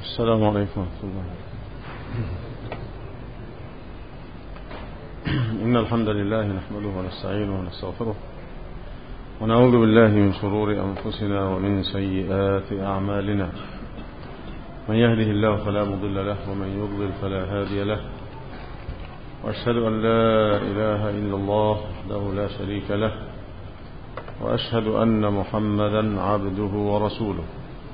السلام عليكم ورحمة الله إن الحمد لله نحمده ونستعينه ونستغفره ونعوذ بالله من شرور أنفسنا ومن سيئات أعمالنا من يهده الله فلا مضل له ومن يضلل فلا هادي له وأشهد أن لا إله إلا الله وحده لا شريك له وأشهد أن محمدا عبده ورسوله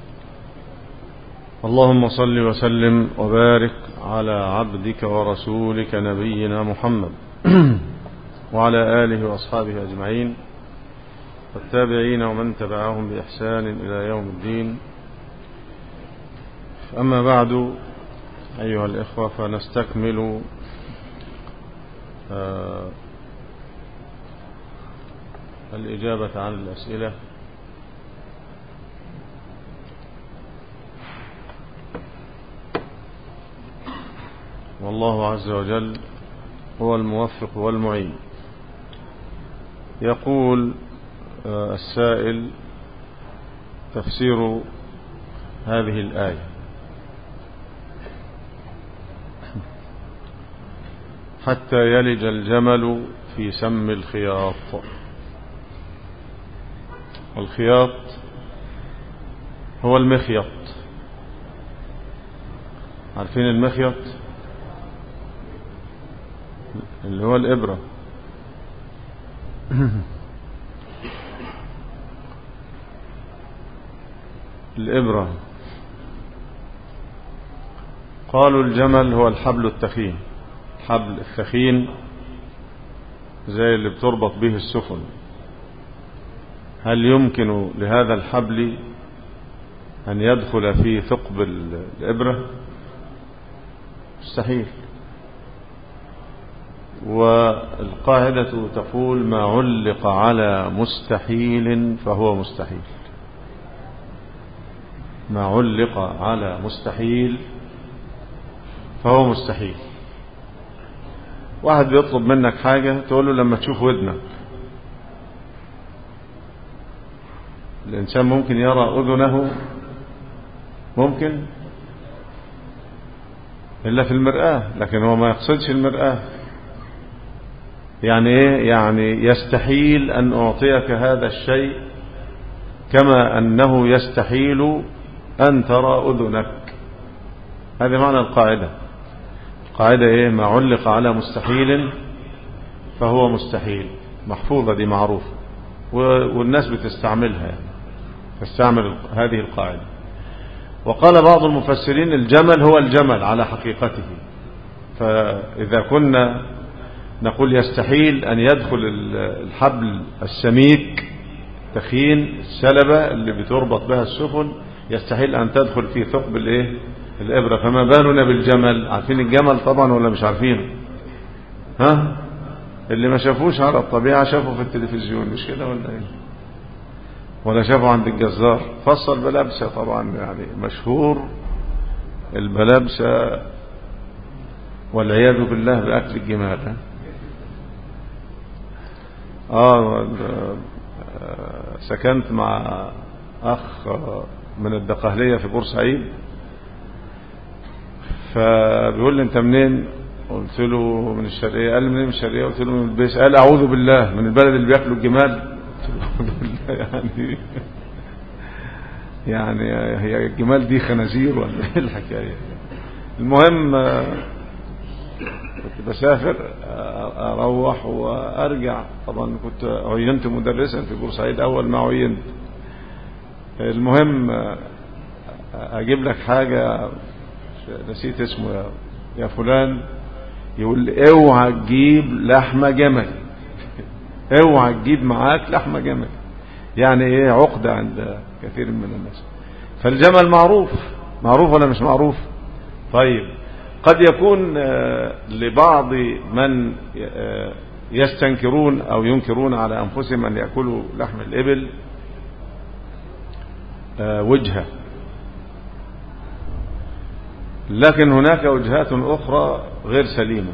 اللهم صل وسلم وبارك على عبدك ورسولك نبينا محمد وعلى آله وأصحابه أجمعين والتابعين ومن تبعهم بإحسان إلى يوم الدين أما بعد أيها الإخوة فنستكمل الإجابة عن الأسئلة والله عز وجل هو الموفق والمعين يقول السائل تفسير هذه الآية حتى يلج الجمل في سم الخياط الخياط هو المخيط عارفين المخيط اللي هو الإبرة الإبرة قالوا الجمل هو الحبل التخين الحبل الثخين زي اللي بتربط به السفن هل يمكن لهذا الحبل أن يدخل في ثقب الإبرة مستحيل والقاعدة تقول ما علق على مستحيل فهو مستحيل ما علق على مستحيل فهو مستحيل واحد بيطلب منك حاجة تقول له لما تشوف ودنك الإنسان ممكن يرى أذنه ممكن إلا في المرآة لكن هو ما يقصدش المرآة يعني إيه يعني يستحيل أن أعطيك هذا الشيء كما أنه يستحيل أن ترى أذنك هذا معنى القاعدة القاعدة إيه ما علق على مستحيل فهو مستحيل محفوظة دي معروفة والناس بتستعملها يعني تستعمل هذه القاعدة وقال بعض المفسرين الجمل هو الجمل على حقيقته فإذا كنا نقول يستحيل أن يدخل الحبل السميك تخين السلبة اللي بتربط بها السفن يستحيل أن تدخل في ثقب الايه الإبرة فما بالنا بالجمل عارفين الجمل طبعا ولا مش عارفين ها اللي ما شافوش على الطبيعة شافوا في التلفزيون مش كده ولا ايه ولا شافوا عند الجزار فصل بلبسة طبعا يعني مشهور البلبسة والعياذ بالله بأكل الجمال آه سكنت مع أخ من الدقهلية في بورسعيد فبيقول لي أنت منين قلت له من الشرقية قال لي منين من الشرقية قلت له من البيس قال أعوذ بالله من البلد اللي بياكلوا الجمال يعني يعني هي الجمال دي خنازير ولا ايه الحكاية المهم كنت بسافر اروح وارجع طبعا كنت عينت مدرسا في بورسعيد اول ما عينت المهم اجيب لك حاجة نسيت اسمه يا فلان يقول اوعى تجيب لحمة جمل اوعى تجيب معاك لحمة جمل يعني ايه عقدة عند كثير من الناس فالجمل معروف معروف ولا مش معروف طيب قد يكون لبعض من يستنكرون او ينكرون على انفسهم ان يأكلوا لحم الابل وجهة لكن هناك وجهات اخرى غير سليمه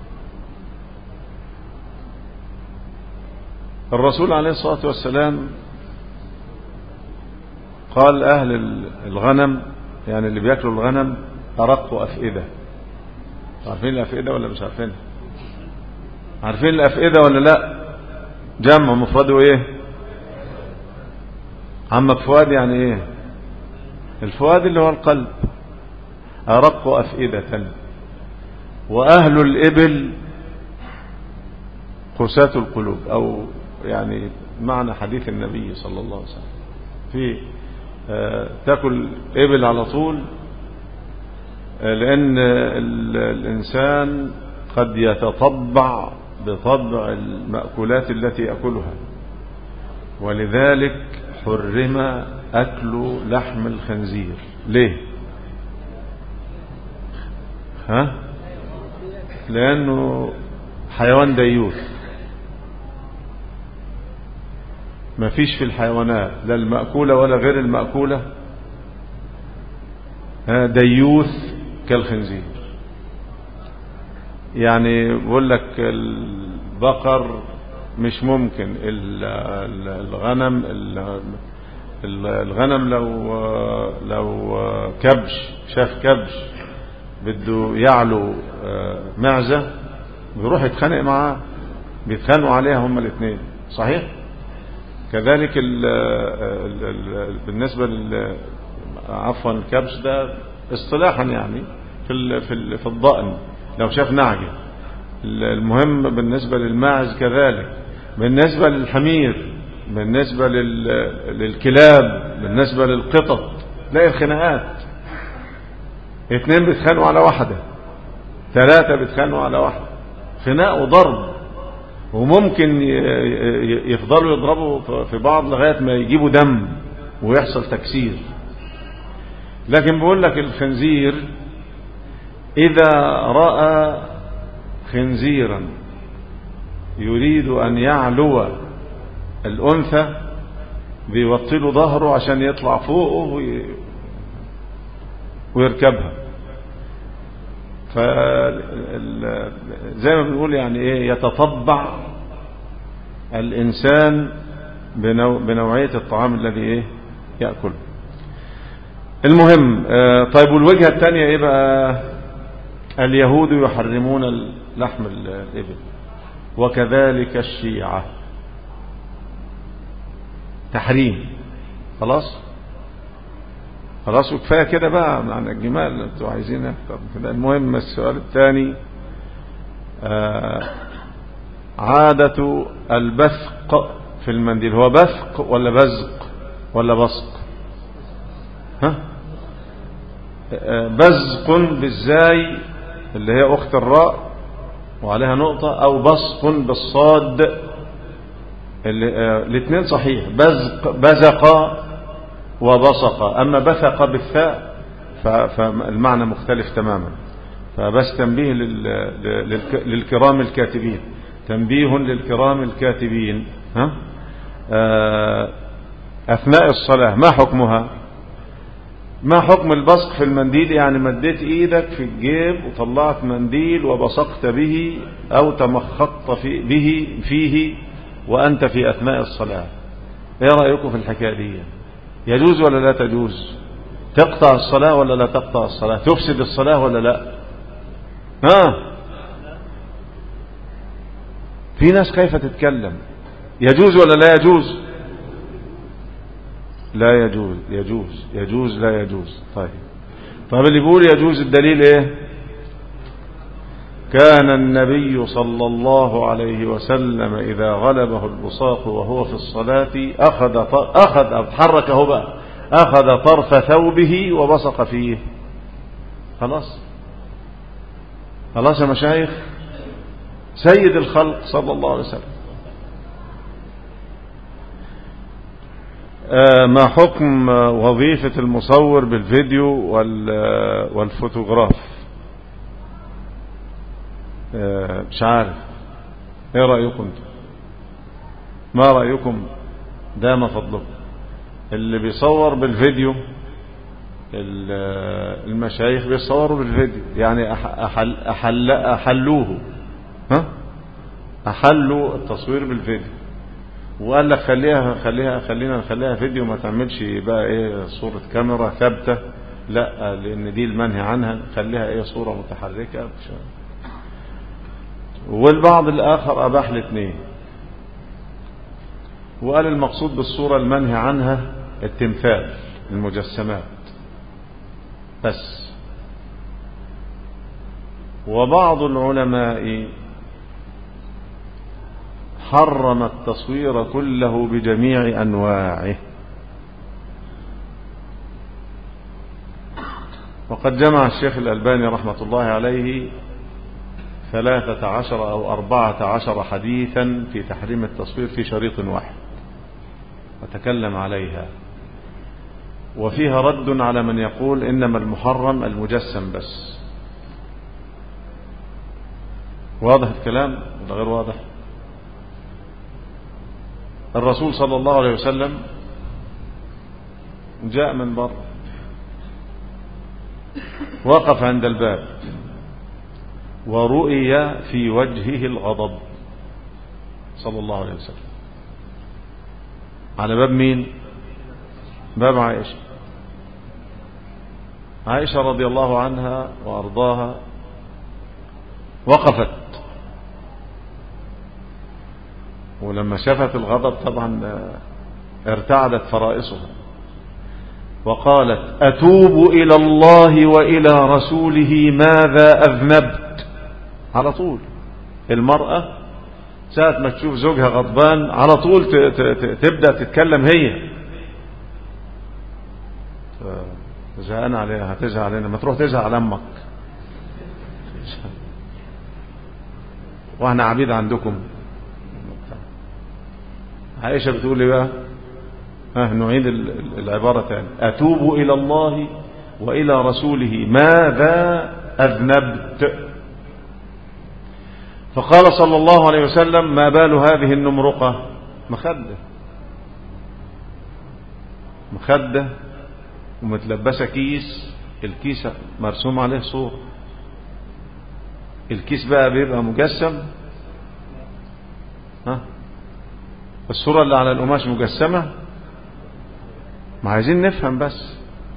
الرسول عليه الصلاة والسلام قال أهل الغنم يعني اللي بياكلوا الغنم أرق أفئدة عارفين الأفئدة ولا مش عارفين عارفين الأفئدة ولا لا جمع مفرده ايه عمك فؤاد يعني ايه الفؤاد اللي هو القلب أرق أفئدة وأهل الإبل قساة القلوب أو يعني معنى حديث النبي صلى الله عليه وسلم في آه، تاكل إبل على طول آه، لأن الإنسان قد يتطبع بطبع المأكولات التي يأكلها ولذلك حرم أكل لحم الخنزير ليه ها لأنه حيوان ديوث ما فيش في الحيوانات لا المأكولة ولا غير المأكولة ديوث كالخنزير يعني بقول لك البقر مش ممكن الغنم الغنم لو لو كبش شاف كبش بده يعلو آه، معزة بيروح يتخانق معاه بيتخانقوا عليها هما الاثنين صحيح كذلك ال ال ال بالنسبة لل عفوا الكبش ده اصطلاحا يعني في في في الضأن لو شاف نعجة المهم بالنسبة للماعز كذلك بالنسبة للحمير بالنسبة للكلاب بالنسبة للقطط تلاقي الخناقات اثنين بيتخانقوا على واحدة ثلاثة بيتخانقوا على واحدة خناق وضرب وممكن يفضلوا يضربوا في بعض لغاية ما يجيبوا دم ويحصل تكسير لكن بقول لك الخنزير إذا رأى خنزيرا يريد أن يعلو الأنثى بيوطله ظهره عشان يطلع فوقه ويركبها زي ما بنقول يعني ايه يتطبع الانسان بنوع بنوعية الطعام الذي ايه يأكل المهم آه، طيب والوجهة الثانية ايه بقى اليهود يحرمون لحم الإبل وكذلك الشيعة تحريم خلاص خلاص وكفايه كده بقى عن الجمال انتوا عايزين اكتر كده المهم السؤال الثاني آه عادة البثق في المنديل هو بثق ولا بزق ولا بصق ها آه بزق بالزاي اللي هي اخت الراء وعليها نقطة او بصق بالصاد آه، الاثنين صحيح بزق بزق وبصق أما بثق بالثاء فالمعنى مختلف تماما فبس تنبيه للكرام الكاتبين تنبيه للكرام الكاتبين ها؟ آه، أثناء الصلاة ما حكمها ما حكم البصق في المنديل يعني مديت ايدك في الجيب وطلعت منديل وبصقت به او تمخطت في به فيه وانت في اثناء الصلاة ايه رأيكم في الحكاية دي يجوز ولا لا تجوز تقطع الصلاة ولا لا تقطع الصلاة تفسد الصلاة ولا لا ها في ناس كيف تتكلم يجوز ولا لا يجوز لا يجوز يجوز يجوز لا يجوز طيب طيب اللي بيقول يجوز الدليل ايه كان النبي صلى الله عليه وسلم إذا غلبه البصاق وهو في الصلاة أخذ أخذ حركه بقى أخذ طرف ثوبه وبصق فيه خلاص خلاص يا مشايخ سيد الخلق صلى الله عليه وسلم آه، ما حكم وظيفة المصور بالفيديو والفوتوغراف آه، مش عارف ايه رأيكم انتم ما رأيكم دام فضلكم اللي بيصور بالفيديو المشايخ بيصوروا بالفيديو يعني أحل أحل أحلوه ها أحلوا التصوير بالفيديو وقال لك خليها خليها خلينا نخليها فيديو ما تعملش بقى ايه صورة كاميرا ثابتة لا لأن دي المنهي عنها خليها ايه صورة متحركة والبعض الآخر أباح الاثنين وقال المقصود بالصورة المنهي عنها التمثال المجسمات بس وبعض العلماء حرم التصوير كله بجميع أنواعه وقد جمع الشيخ الألباني رحمة الله عليه ثلاثة عشر أو أربعة عشر حديثا في تحريم التصوير في شريط واحد وتكلم عليها وفيها رد على من يقول إنما المحرم المجسم بس واضح الكلام ولا غير واضح الرسول صلى الله عليه وسلم جاء من بر وقف عند الباب ورؤي في وجهه الغضب صلى الله عليه وسلم على باب مين باب عائشة عائشة رضي الله عنها وأرضاها وقفت ولما شافت الغضب طبعا ارتعدت فرائصها وقالت أتوب إلى الله وإلى رسوله ماذا أذنبت على طول المرأة ساعة ما تشوف زوجها غضبان على طول تبدأ تتكلم هي زهقان عليها هتزهق علينا ما تروح تزهق على امك واحنا عبيد عندكم عائشة بتقول لي بقى ها نعيد العبارة تاني أتوب إلى الله وإلى رسوله ماذا أذنبت فقال صلى الله عليه وسلم ما بال هذه النمرقة مخدة مخدة ومتلبسة كيس الكيس مرسوم عليه صور الكيس بقى بيبقى مجسم ها الصورة اللي على القماش مجسمة ما عايزين نفهم بس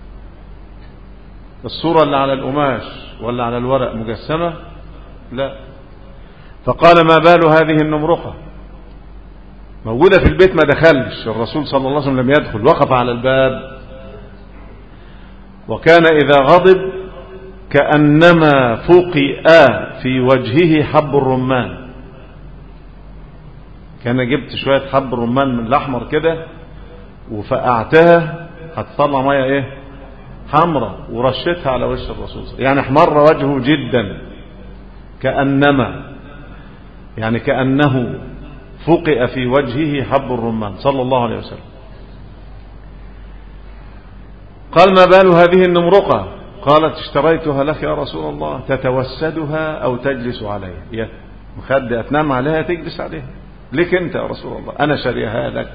الصورة اللي على القماش ولا على الورق مجسمة لا فقال ما بال هذه النمرقة موجودة في البيت ما دخلش الرسول صلى الله عليه وسلم لم يدخل وقف على الباب وكان إذا غضب كأنما فقئ في وجهه حب الرمان كان جبت شوية حب الرمان من الأحمر كده وفقعتها هتطلع مية ايه حمرة ورشتها على وش الرسول يعني احمر وجهه جدا كأنما يعني كأنه فقئ في وجهه حب الرمان صلى الله عليه وسلم قال ما بال هذه النمرقة قالت اشتريتها لك يا رسول الله تتوسدها أو تجلس عليها مخدة تنام عليها تجلس عليها لك أنت يا رسول الله أنا شريها لك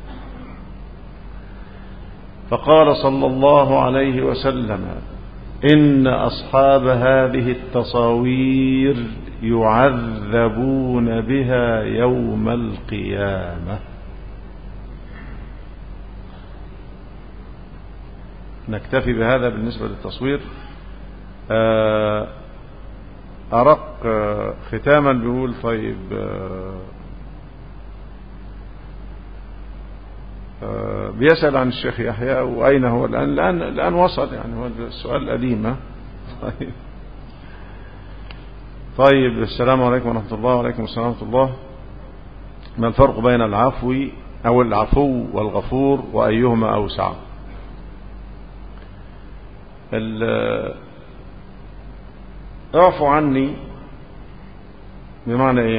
فقال صلى الله عليه وسلم إن أصحاب هذه التصاوير يعذبون بها يوم القيامة نكتفي بهذا بالنسبة للتصوير آه، أرق آه، ختاما بيقول طيب آه، بيسأل عن الشيخ يحيى وأين هو الآن الآن, الآن وصل يعني هو السؤال القديم طيب طيب السلام عليكم ورحمة الله وعليكم السلام ورحمة الله ما الفرق بين العفو أو العفو والغفور وأيهما أوسع اعفو عني بمعنى ايه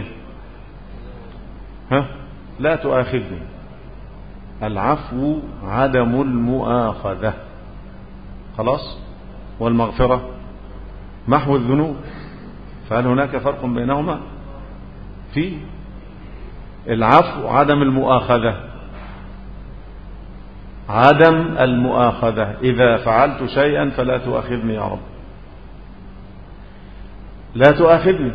ها لا تؤاخذني العفو عدم المؤاخذة خلاص والمغفرة محو الذنوب فهل هناك فرق بينهما في العفو عدم المؤاخذة عدم المؤاخذة إذا فعلت شيئا فلا تؤاخذني يا رب لا تؤاخذني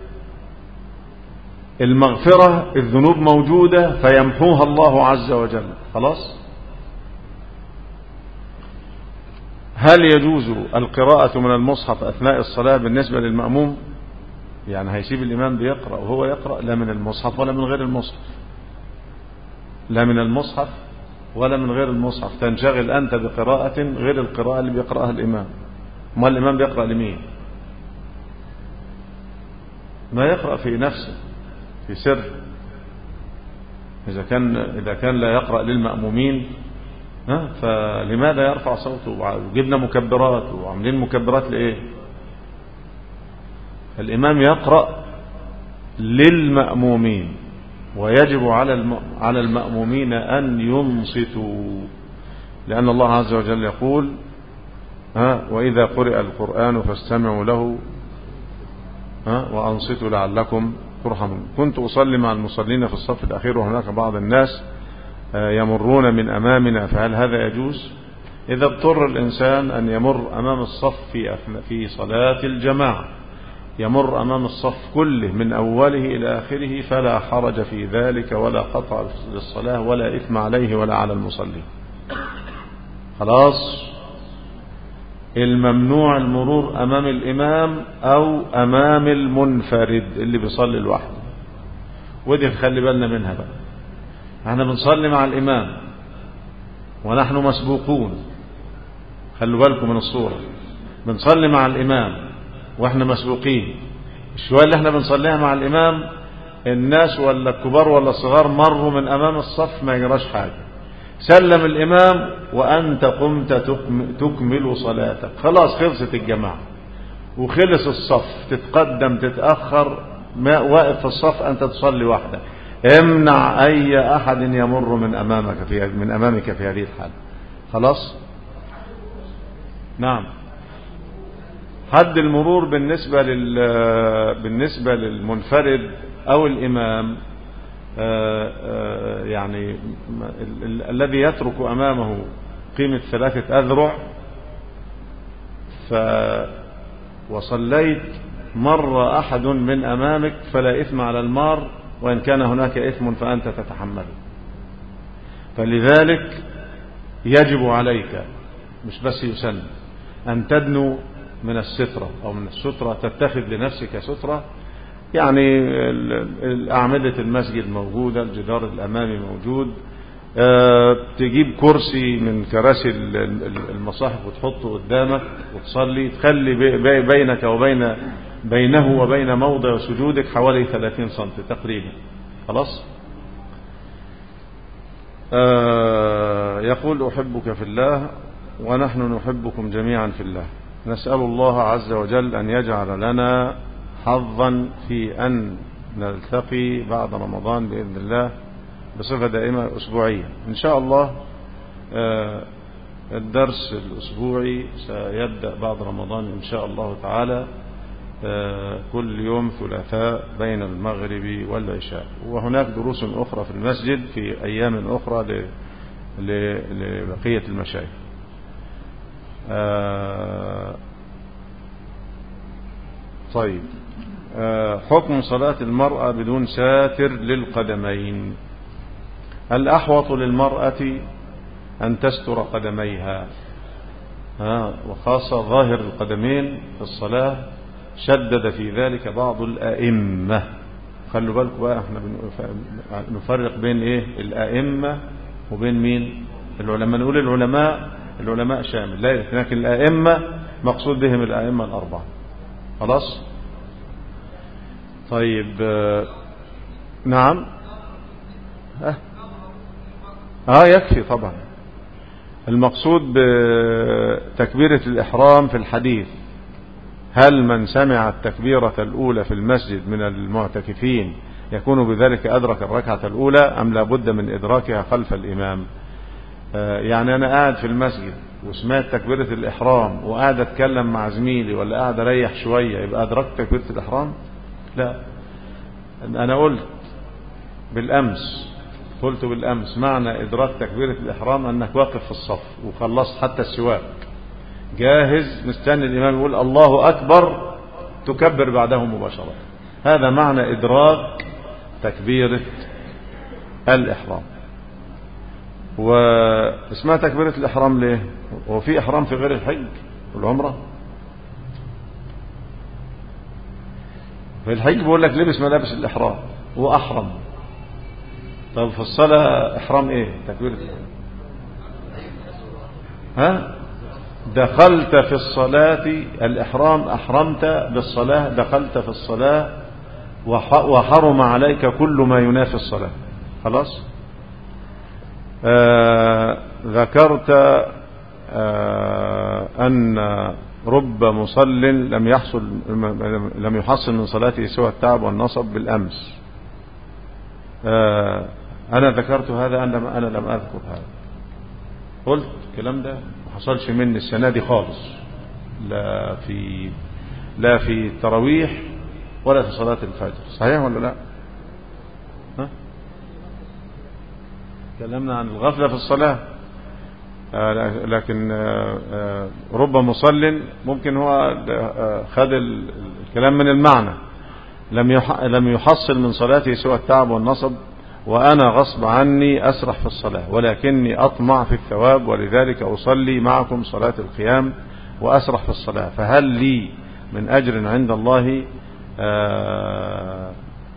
المغفرة الذنوب موجودة فيمحوها الله عز وجل خلاص هل يجوز القراءة من المصحف أثناء الصلاة بالنسبة للمأموم يعني هيسيب الإمام بيقرأ وهو يقرأ لا من المصحف ولا من غير المصحف لا من المصحف ولا من غير المصحف تنشغل أنت بقراءة غير القراءة اللي بيقرأها الإمام ما الإمام بيقرأ لمين ما يقرأ في نفسه في سر إذا كان إذا كان لا يقرأ للمأمومين ها فلماذا يرفع صوته وجبنا مكبرات وعاملين مكبرات لإيه الإمام يقرأ للمأمومين ويجب على على المأمومين أن ينصتوا لأن الله عز وجل يقول ها وإذا قرئ القرآن فاستمعوا له ها وأنصتوا لعلكم ترحمون كنت أصلي مع المصلين في الصف الأخير وهناك بعض الناس آه، يمرون من أمامنا فهل هذا يجوز إذا اضطر الإنسان أن يمر أمام الصف في في صلاة الجماعة يمر أمام الصف كله من أوله إلى آخره فلا حرج في ذلك ولا قطع للصلاة ولا إثم عليه ولا على المصلي خلاص الممنوع المرور أمام الإمام أو أمام المنفرد اللي بيصلي لوحده ودي نخلي بالنا منها بقى احنا بنصلي مع الإمام ونحن مسبوقون خلوا بالكم من الصورة بنصلي مع الإمام واحنا مسبوقين الشوية اللي احنا بنصليها مع الإمام الناس ولا الكبار ولا الصغار مروا من أمام الصف ما يجراش حاجة سلم الإمام وأنت قمت تكمل صلاتك خلاص خلصت الجماعة وخلص الصف تتقدم تتأخر ما واقف في الصف أنت تصلي وحدك امنع أي أحد يمر من أمامك في من أمامك في هذه الحالة خلاص نعم حد المرور بالنسبة لل بالنسبة للمنفرد أو الإمام آه، آه، يعني الذي يترك أمامه قيمة ثلاثة أذرع ف وصليت مر أحد من أمامك فلا إثم على المار وإن كان هناك إثم فأنت تتحمله فلذلك يجب عليك مش بس يسن أن تدنو من السترة أو من السترة تتخذ لنفسك سترة يعني أعمدة المسجد موجودة الجدار الأمامي موجود آه، تجيب كرسي من كراسي المصاحف وتحطه قدامك وتصلي تخلي بينك وبين بينه وبين موضع سجودك حوالي 30 سم تقريبا خلاص آه، يقول أحبك في الله ونحن نحبكم جميعا في الله نسأل الله عز وجل أن يجعل لنا حظا في أن نلتقي بعد رمضان بإذن الله بصفة دائمة أسبوعية إن شاء الله آه، الدرس الأسبوعي سيبدأ بعد رمضان إن شاء الله تعالى آه، كل يوم ثلاثاء بين المغرب والعشاء وهناك دروس أخرى في المسجد في أيام أخرى لبقية المشايخ آه، طيب آه، حكم صلاة المرأة بدون ساتر للقدمين الأحوط للمرأة أن تستر قدميها وخاصة ظاهر القدمين في الصلاة شدد في ذلك بعض الأئمة خلوا بالكم بقى احنا نفرق بين ايه الأئمة وبين مين العلماء نقول العلماء العلماء شامل لكن الأئمة مقصود بهم الأئمة الأربعة خلاص طيب آه، نعم اه, آه يكفي طبعا المقصود بتكبيرة الإحرام في الحديث هل من سمع التكبيرة الأولى في المسجد من المعتكفين يكون بذلك أدرك الركعة الأولى أم لابد من إدراكها خلف الإمام آه، يعني أنا قاعد في المسجد وسمعت تكبيرة الإحرام وقاعد أتكلم مع زميلي ولا قاعد أريح شوية يبقى أدركت تكبيرة الإحرام لا أنا قلت بالأمس قلت بالأمس معنى إدراك تكبيرة الإحرام أنك واقف في الصف وخلصت حتى السواك جاهز مستني الإمام يقول الله أكبر تكبر بعده مباشرة هذا معنى إدراك تكبيرة الإحرام واسمها تكبيرة الإحرام ليه هو في إحرام في غير الحج والعمرة في الحج بيقول لك لبس ملابس الإحرام وأحرم طب في الصلاة إحرام إيه تكبيرة الإحرام ها دخلت في الصلاة الإحرام أحرمت بالصلاة دخلت في الصلاة وحرم عليك كل ما ينافي الصلاة خلاص آه ذكرت آه أن رب مصل لم يحصل لم يحصل من صلاته سوى التعب والنصب بالأمس آه أنا ذكرت هذا أنا أنا لم أذكر هذا قلت الكلام ده ما حصلش مني السنة دي خالص لا في لا في التراويح ولا في صلاة الفجر صحيح ولا لا ها؟ تكلمنا عن الغفلة في الصلاة آه لكن آه آه رب مصل ممكن هو خد الكلام من المعنى لم لم يحصل من صلاته سوى التعب والنصب وأنا غصب عني أسرح في الصلاة ولكني أطمع في الثواب ولذلك أصلي معكم صلاة القيام وأسرح في الصلاة فهل لي من أجر عند الله آآ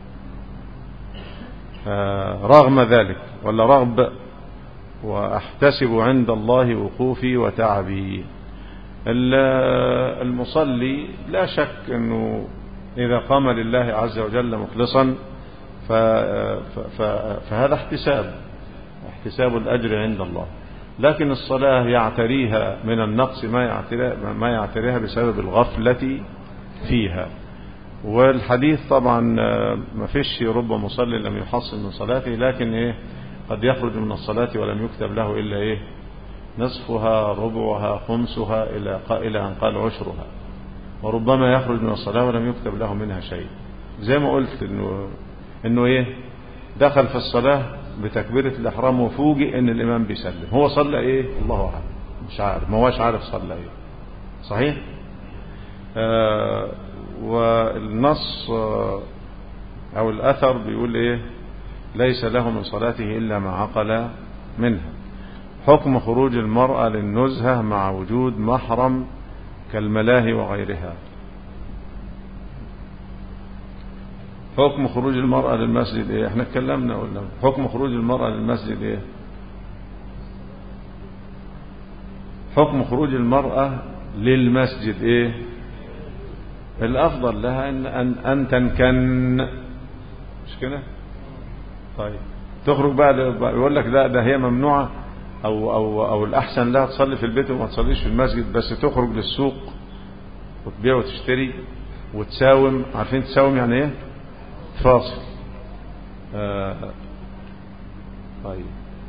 آآ رغم ذلك ولا رغب وأحتسب عند الله وقوفي وتعبي المصلي لا شك أنه إذا قام لله عز وجل مخلصا فهذا احتساب احتساب الأجر عند الله لكن الصلاة يعتريها من النقص ما يعتريها, ما يعتريها بسبب الغفلة فيها والحديث طبعا ما فيش رب مصلي لم يحصل من صلاته لكن ايه قد يخرج من الصلاة ولم يكتب له إلا ايه نصفها ربعها خمسها إلى إلى أن قال عشرها وربما يخرج من الصلاة ولم يكتب له منها شيء زي ما قلت انه انه ايه دخل في الصلاة بتكبيرة الإحرام وفوجئ ان الإمام بيسلم هو صلى ايه الله أعلم مش عارف ما هوش عارف صلى ايه صحيح آه والنص آه او الأثر بيقول ايه ليس له من صلاته إلا ما عقل منها حكم خروج المرأة للنزهة مع وجود محرم كالملاهي وغيرها حكم خروج المرأة للمسجد ايه احنا اتكلمنا قلنا حكم خروج المرأة للمسجد ايه حكم خروج المرأة للمسجد ايه الافضل لها ان ان, أن تنكن مش كده طيب تخرج بقى يقول لك لا ده هي ممنوعة او او او الاحسن لها تصلي في البيت وما تصليش في المسجد بس تخرج للسوق وتبيع وتشتري وتساوم عارفين تساوم يعني ايه فاصل آه طيب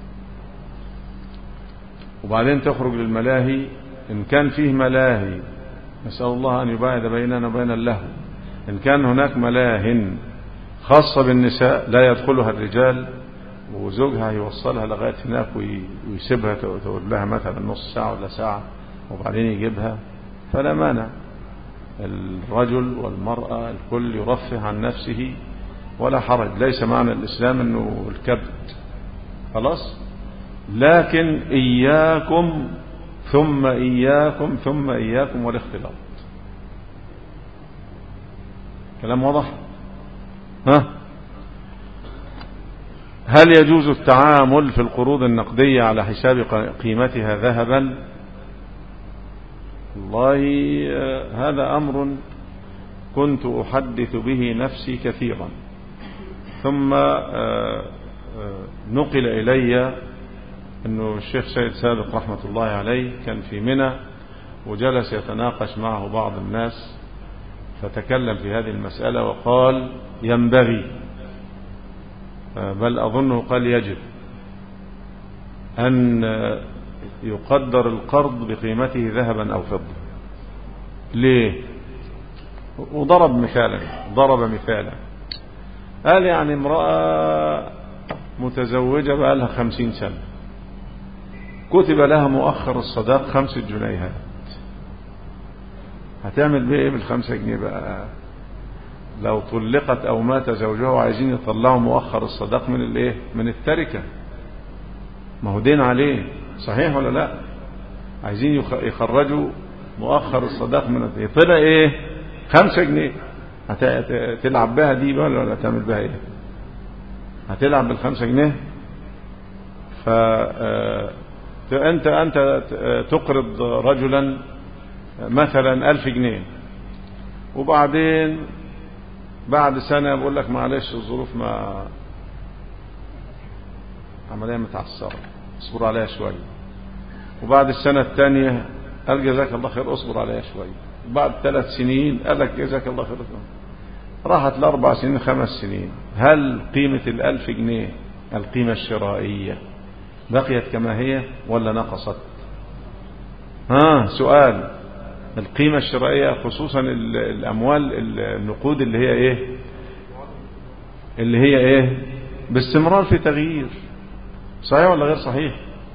وبعدين تخرج للملاهي إن كان فيه ملاهي نسأل الله أن يباعد بيننا وبين اللهو إن كان هناك ملاه خاصة بالنساء لا يدخلها الرجال وزوجها يوصلها لغاية هناك ويسيبها تقول لها مثلا نص ساعة ولا ساعة وبعدين يجيبها فلا مانع الرجل والمرأة الكل يرفه عن نفسه ولا حرج ليس معنى الإسلام أنه الكبت خلاص لكن إياكم ثم إياكم ثم إياكم والاختلاط كلام واضح ها هل يجوز التعامل في القروض النقدية على حساب قيمتها ذهبا والله هذا أمر كنت أحدث به نفسي كثيرا ثم نقل إلي أنه الشيخ سيد سابق رحمة الله عليه كان في منى وجلس يتناقش معه بعض الناس فتكلم في هذه المسألة وقال ينبغي بل أظنه قال يجب أن يقدر القرض بقيمته ذهبا أو فضة ليه وضرب مثالا ضرب مثالا قال يعني امرأة متزوجة بقى لها خمسين سنة كتب لها مؤخر الصداق خمسة جنيهات هتعمل بيه ايه بالخمسة جنيه بقى لو طلقت او مات زوجها وعايزين يطلعوا مؤخر الصداق من الايه من التركة ما هو دين عليه صحيح ولا لا عايزين يخرجوا مؤخر الصداق من طلع ايه خمسة جنيه هتلعب بها دي ولا ولا تعمل بها ايه هتلعب بالخمسة جنيه ف آه، انت انت تقرض رجلا مثلا ألف جنيه وبعدين بعد سنة بقول لك معلش الظروف ما عملية متعسرة اصبر عليها شوية وبعد السنة الثانية قال جزاك الله خير اصبر عليها شوية بعد ثلاث سنين قال لك جزاك الله خير راحت لأربع سنين خمس سنين هل قيمة الألف جنيه القيمة الشرائية بقيت كما هي ولا نقصت ها سؤال القيمة الشرائية خصوصا الأموال النقود اللي هي إيه اللي هي إيه باستمرار في تغيير صحيح ولا غير صحيح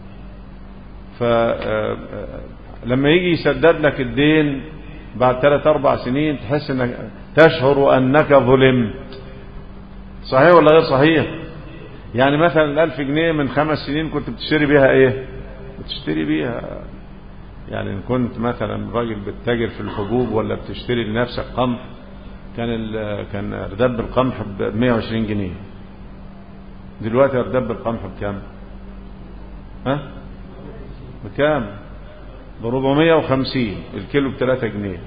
فلما آه، يجي يسدد لك الدين بعد ثلاث أربع سنين تحس أنك تشعر أنك ظلمت صحيح ولا غير صحيح يعني مثلا الألف جنيه من خمس سنين كنت بتشتري بيها ايه بتشتري بيها يعني ان كنت مثلا راجل بتتاجر في الحبوب ولا بتشتري لنفسك قمح كان كان ارداب القمح ب 120 جنيه دلوقتي ارداب القمح بكام ها بكام ب 450 الكيلو ب 3 جنيه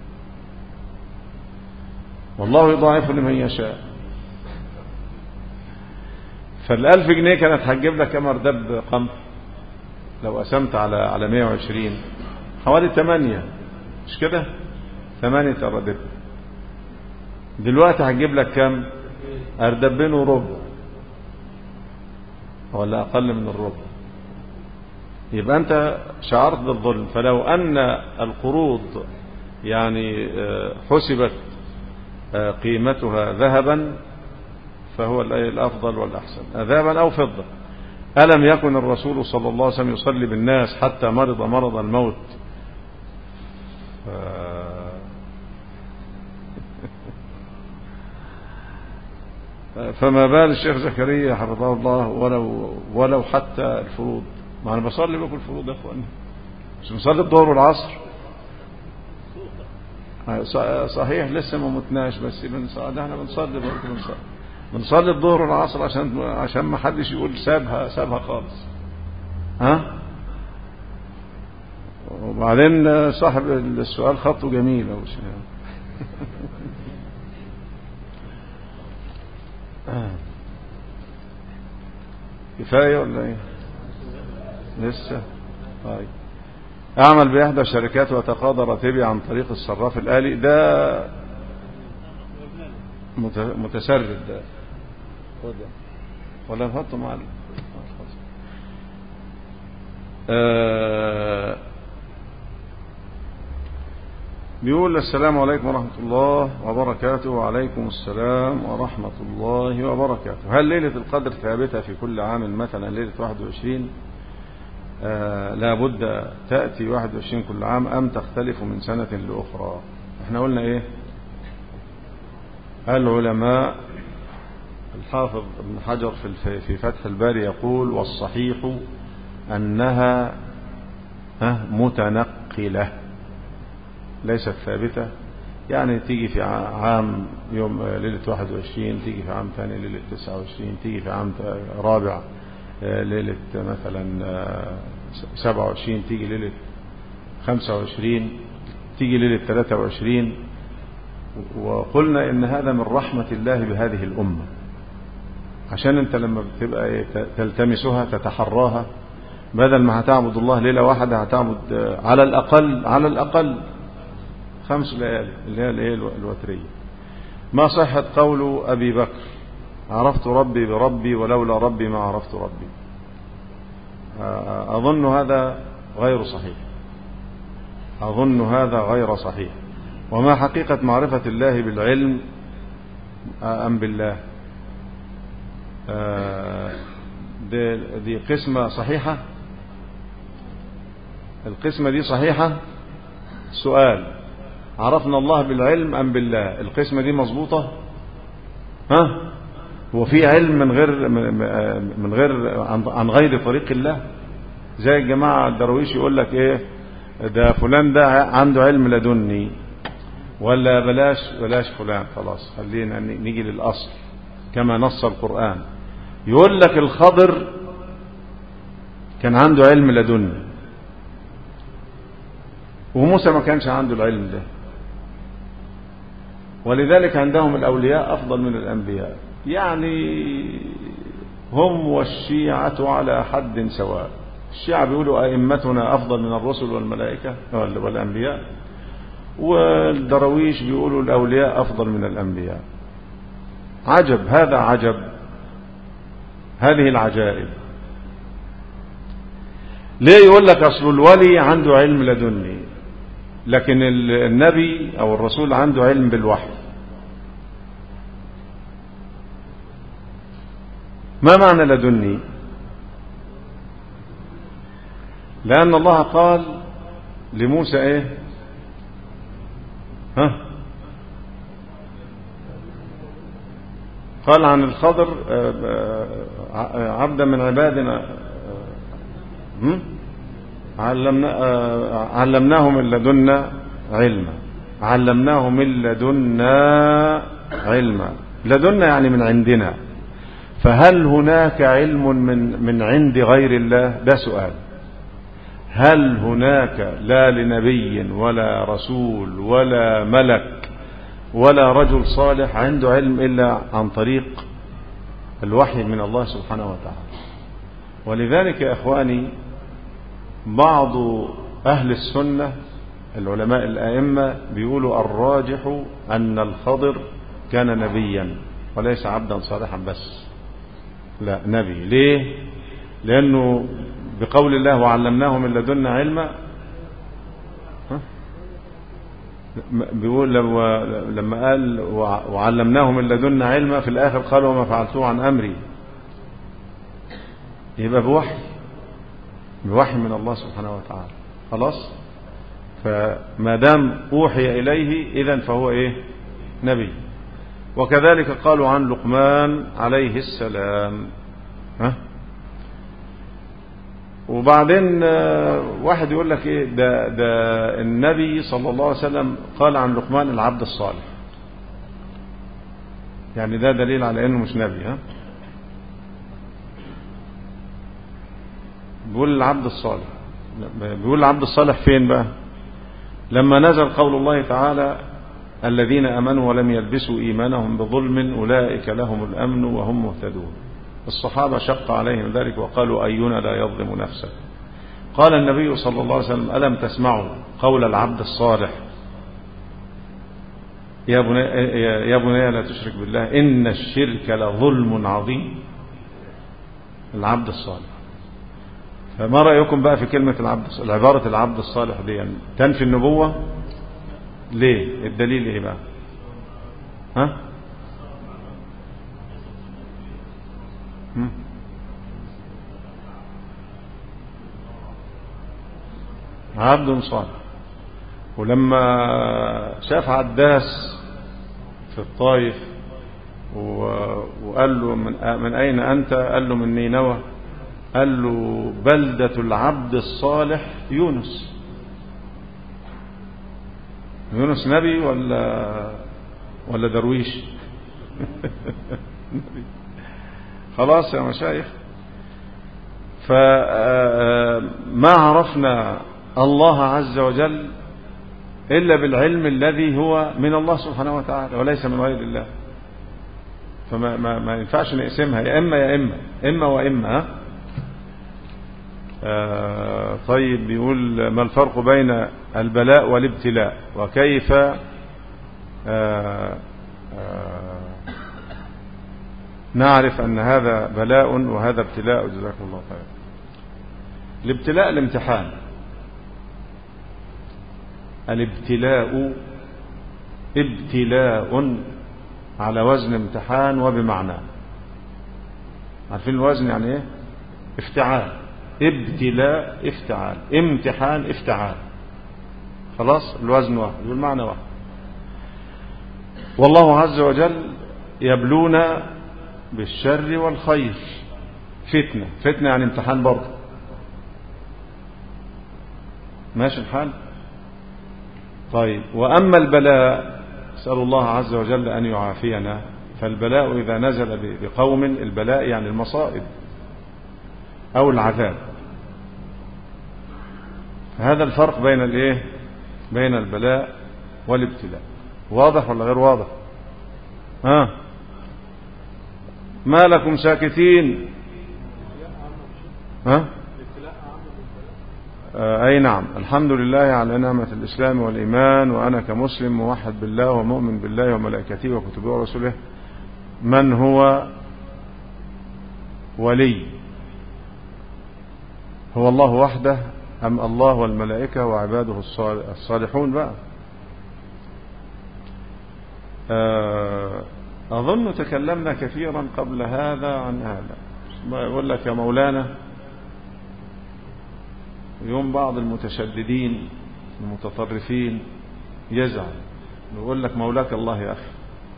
والله يضاعف لمن يشاء فالألف جنيه كانت هتجيب لك كم ارداب قمح لو قسمت على على 120 حوالي 8 مش كده 8 ارداب دلوقتي هتجيب لك كم اردبين وربع ولا اقل من الربع يبقى انت شعرت بالظلم فلو ان القروض يعني آه، حسبت آه، قيمتها ذهبا فهو الأفضل والأحسن ذهبا أو فضة ألم يكن الرسول صلى الله عليه وسلم يصلي بالناس حتى مرض مرض الموت ف... فما بال الشيخ زكريا حفظه الله ولو ولو حتى الفروض ما انا بصلي بكل الفروض يا اخواني مش بنصلي الظهر والعصر صحيح لسه ما متناش بس بنصلي احنا بنصلي برضه بنصلي بنصلي الظهر والعصر عشان عشان ما حدش يقول سابها سابها خالص ها وبعدين صاحب السؤال خطه جميل أو كفاية ولا ايه لسه طيب اعمل باحدى الشركات وتقاضى راتبي عن طريق الصراف الالي ده متسرد ده ولا نحطه مع آه بيقول السلام عليكم ورحمة الله وبركاته وعليكم السلام ورحمة الله وبركاته هل ليلة القدر ثابتة في كل عام مثلا ليلة 21 آه لا بد تأتي 21 كل عام أم تختلف من سنة لأخرى احنا قلنا ايه العلماء الحافظ ابن حجر في في فتح الباري يقول والصحيح أنها متنقلة ليست ثابتة يعني تيجي في عام يوم ليلة 21 تيجي في عام ثاني ليلة 29 تيجي في عام رابع ليلة مثلا 27 تيجي ليلة 25 تيجي ليلة 23 وقلنا ان هذا من رحمة الله بهذه الأمة عشان انت لما بتبقى إيه، تلتمسها تتحراها بدل ما هتعبد الله ليلة واحدة هتعبد على الأقل على الأقل خمس ليالي اللي هي الايه الوترية ما صحة قول أبي بكر عرفت ربي بربي ولولا ربي ما عرفت ربي أظن هذا غير صحيح أظن هذا غير صحيح وما حقيقة معرفة الله بالعلم أم بالله آه، دي, دي قسمة صحيحة القسمة دي صحيحة سؤال عرفنا الله بالعلم أم بالله القسمة دي مظبوطة ها هو في علم من غير من غير عن غير طريق الله زي الجماعة الدرويش يقول لك ايه ده فلان ده عنده علم لدني ولا بلاش بلاش فلان خلاص خلينا نيجي للأصل كما نص القرآن يقول لك الخضر كان عنده علم لدني وموسى ما كانش عنده العلم ده ولذلك عندهم الأولياء أفضل من الأنبياء يعني هم والشيعة على حد سواء الشيعة بيقولوا أئمتنا أفضل من الرسل والملائكة والأنبياء والدرويش بيقولوا الأولياء أفضل من الأنبياء عجب هذا عجب هذه العجائب ليه يقول لك أصل الولي عنده علم لدني لكن النبي أو الرسول عنده علم بالوحي ما معنى لدني لأن الله قال لموسى إيه ها قال عن الخضر آه، آه، عبدا من عبادنا آه، علمنا علمناه من لدنا علما علمناه من لدنا علما لدنا يعني من عندنا فهل هناك علم من من عند غير الله ده سؤال هل هناك لا لنبي ولا رسول ولا ملك ولا رجل صالح عنده علم إلا عن طريق الوحي من الله سبحانه وتعالى ولذلك يا إخواني بعض أهل السنة العلماء الآئمة بيقولوا الراجح أن الخضر كان نبيا وليس عبدا صالحا بس لا نبي ليه لأنه بقول الله وعلمناه من لدنا علما بيقول لما قال وعلمناه من لدنا علما في الآخر قال وما فعلته عن أمري يبقى بوحي بوحي من الله سبحانه وتعالى خلاص فما دام أوحي إليه إذا فهو إيه نبي وكذلك قالوا عن لقمان عليه السلام ها وبعدين آه، واحد يقول لك ايه ده ده النبي صلى الله عليه وسلم قال عن لقمان العبد الصالح يعني ده دليل على انه مش نبي ها بيقول العبد الصالح بيقول العبد الصالح فين بقى لما نزل قول الله تعالى الذين امنوا ولم يلبسوا ايمانهم بظلم اولئك لهم الامن وهم مهتدون الصحابة شق عليهم ذلك وقالوا أينا لا يظلم نفسه قال النبي صلى الله عليه وسلم ألم تسمعوا قول العبد الصالح يا بني, يا بني لا تشرك بالله إن الشرك لظلم عظيم العبد الصالح فما رأيكم بقى في كلمة العبد العبارة العبد الصالح دي يعني تنفي النبوة ليه الدليل ايه بقى ها عبد صالح ولما شاف عداس في الطائف وقال له من, من أين أنت قال له من نينوى قال له بلدة العبد الصالح يونس يونس نبي ولا ولا درويش خلاص يا مشايخ فما عرفنا الله عز وجل إلا بالعلم الذي هو من الله سبحانه وتعالى وليس من غير الله فما ما, ما ينفعش نقسمها يا إما يا إما إما وإما آه طيب بيقول ما الفرق بين البلاء والابتلاء وكيف آه آه نعرف أن هذا بلاء وهذا ابتلاء جزاكم الله خير الابتلاء الامتحان الابتلاء ابتلاء على وزن امتحان وبمعنى عارفين الوزن يعني ايه افتعال ابتلاء افتعال امتحان افتعال خلاص الوزن واحد والمعنى واحد والله عز وجل يبلونا بالشر والخير فتنة فتنة يعني امتحان برضه ماشي الحال طيب وأما البلاء أسأل الله عز وجل أن يعافينا فالبلاء إذا نزل بقوم البلاء يعني المصائب أو العذاب هذا الفرق بين الايه بين البلاء والابتلاء واضح ولا غير واضح ها ما لكم ساكتين ها آه، أي نعم الحمد لله على نعمة الإسلام والإيمان وأنا كمسلم موحد بالله ومؤمن بالله وملائكته وكتبه ورسله من هو ولي هو الله وحده أم الله والملائكة وعباده الصالحون بقى آه، أظن تكلمنا كثيرا قبل هذا عن هذا يقول لك يا مولانا يوم بعض المتشددين المتطرفين يزعل يقول لك مولاك الله يا أخي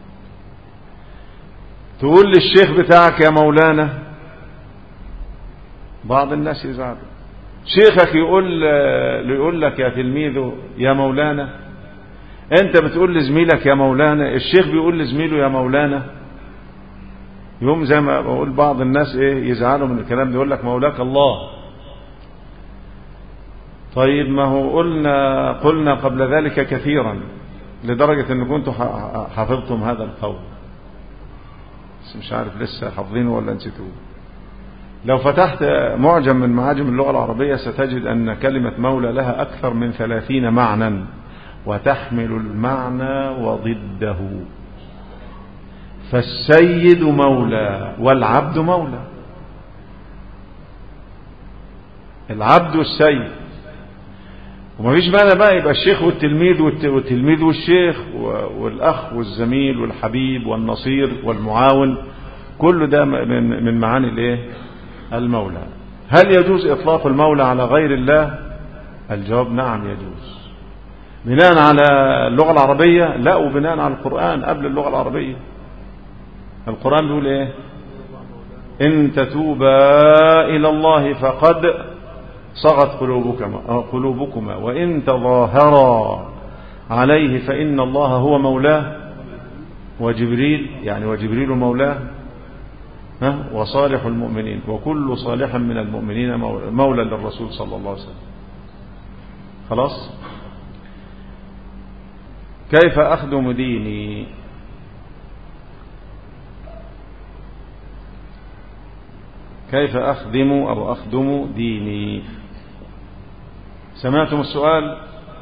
تقول للشيخ بتاعك يا مولانا بعض الناس يزعل شيخك يقول يقول لك يا تلميذه يا مولانا انت بتقول لزميلك يا مولانا الشيخ بيقول لزميله يا مولانا يوم زي ما بقول بعض الناس ايه يزعلوا من الكلام ده يقول لك مولاك الله طيب ما هو قلنا قلنا قبل ذلك كثيرا لدرجة ان كنتم حفظتم هذا القول بس مش عارف لسه حافظينه ولا نسيتوه لو فتحت معجم من معاجم اللغة العربية ستجد أن كلمة مولى لها أكثر من ثلاثين معنى وتحمل المعنى وضده فالسيد مولى والعبد مولى العبد والسيد وما فيش معنى بقى يبقى الشيخ والتلميذ والتلميذ والشيخ والأخ والزميل والحبيب والنصير والمعاون كل ده من معاني الايه المولى هل يجوز إطلاق المولى على غير الله الجواب نعم يجوز بناء على اللغة العربية لا وبناء على القرآن قبل اللغة العربية القرآن بيقول ايه إن تتوبا إلى الله فقد صغت قلوبكما, قلوبكما وإن تظاهرا عليه فإن الله هو مولاه وجبريل يعني وجبريل مولاه وصالح المؤمنين وكل صالح من المؤمنين مولى للرسول صلى الله عليه وسلم خلاص كيف أخدم ديني كيف أخدم أو أخدم ديني سمعتم السؤال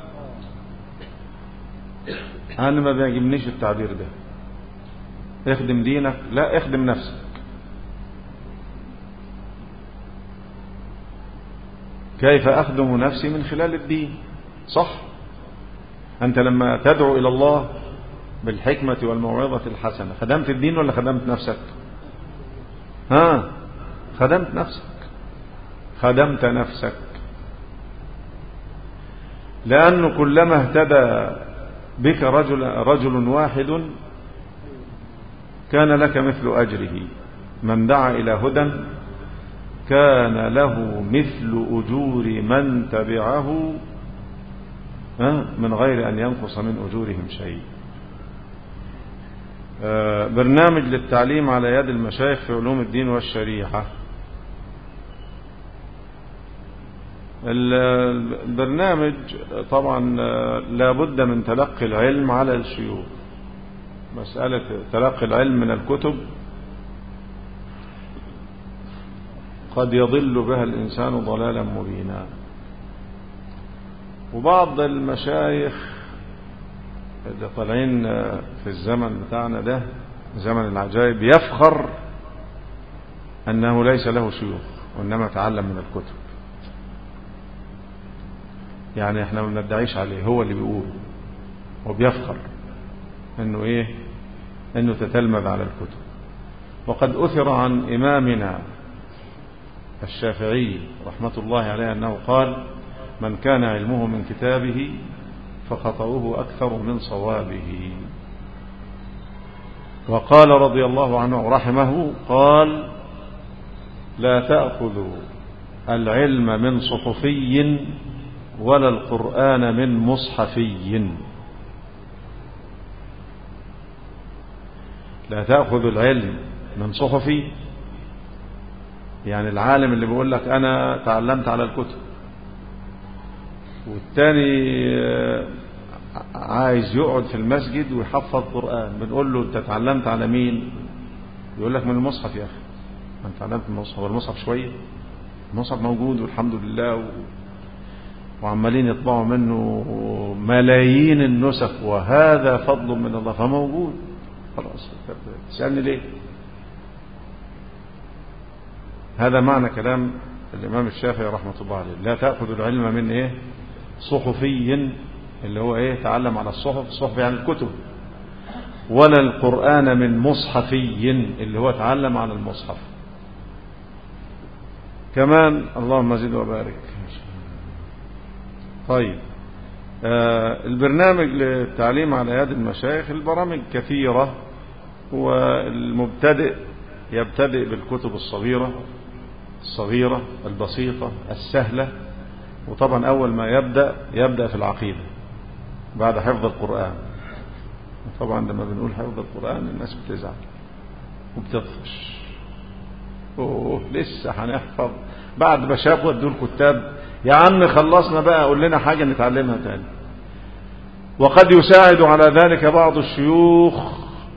أنا ما بيعجبنيش التعبير ده اخدم دينك لا اخدم نفسك كيف أخدم نفسي من خلال الدين صح أنت لما تدعو إلى الله بالحكمة والموعظة الحسنة خدمت الدين ولا خدمت نفسك ها خدمت نفسك خدمت نفسك لأنه كلما اهتدى بك رجل, رجل واحد كان لك مثل أجره من دعا إلى هدى كان له مثل أجور من تبعه من غير أن ينقص من أجورهم شيء آه، برنامج للتعليم على يد المشايخ في علوم الدين والشريعة البرنامج طبعا آه، لابد من تلقي العلم على الشيوخ مسألة تلقي العلم من الكتب قد يضل بها الإنسان ضلالا مبينا وبعض المشايخ اللي طالعين في الزمن بتاعنا ده زمن العجائب يفخر أنه ليس له شيوخ وإنما تعلم من الكتب يعني احنا ما بندعيش عليه هو اللي بيقول وبيفخر انه ايه انه تتلمذ على الكتب وقد اثر عن امامنا الشافعي رحمة الله عليه أنه قال من كان علمه من كتابه فخطأه أكثر من صوابه وقال رضي الله عنه رحمه قال لا تأخذوا العلم من صحفي ولا القرآن من مصحفي لا تأخذ العلم من صحفي يعني العالم اللي بيقول لك أنا تعلمت على الكتب والتاني عايز يقعد في المسجد ويحفظ قرآن بنقول له أنت تعلمت على مين يقول لك من المصحف يا أخي أنت تعلمت من المصحف والمصحف شوية المصحف موجود والحمد لله و... وعمالين يطبعوا منه ملايين النسخ وهذا فضل من الله فموجود خلاص تسألني ليه هذا معنى كلام الإمام الشافعي رحمة الله عليه لا تأخذ العلم من إيه صحفي اللي هو إيه تعلم على الصحف الصحف يعني الكتب ولا القرآن من مصحفي اللي هو تعلم على المصحف كمان اللهم زد وبارك طيب آه البرنامج للتعليم على يد المشايخ البرامج كثيرة والمبتدئ يبتدئ بالكتب الصغيرة الصغيرة البسيطة السهلة وطبعا أول ما يبدأ يبدأ في العقيدة بعد حفظ القرآن طبعا لما بنقول حفظ القرآن الناس بتزعل وبتطفش اوه لسه هنحفظ بعد ما شافوا ادوا الكتاب يا عم خلصنا بقى قول لنا حاجة نتعلمها تاني وقد يساعد على ذلك بعض الشيوخ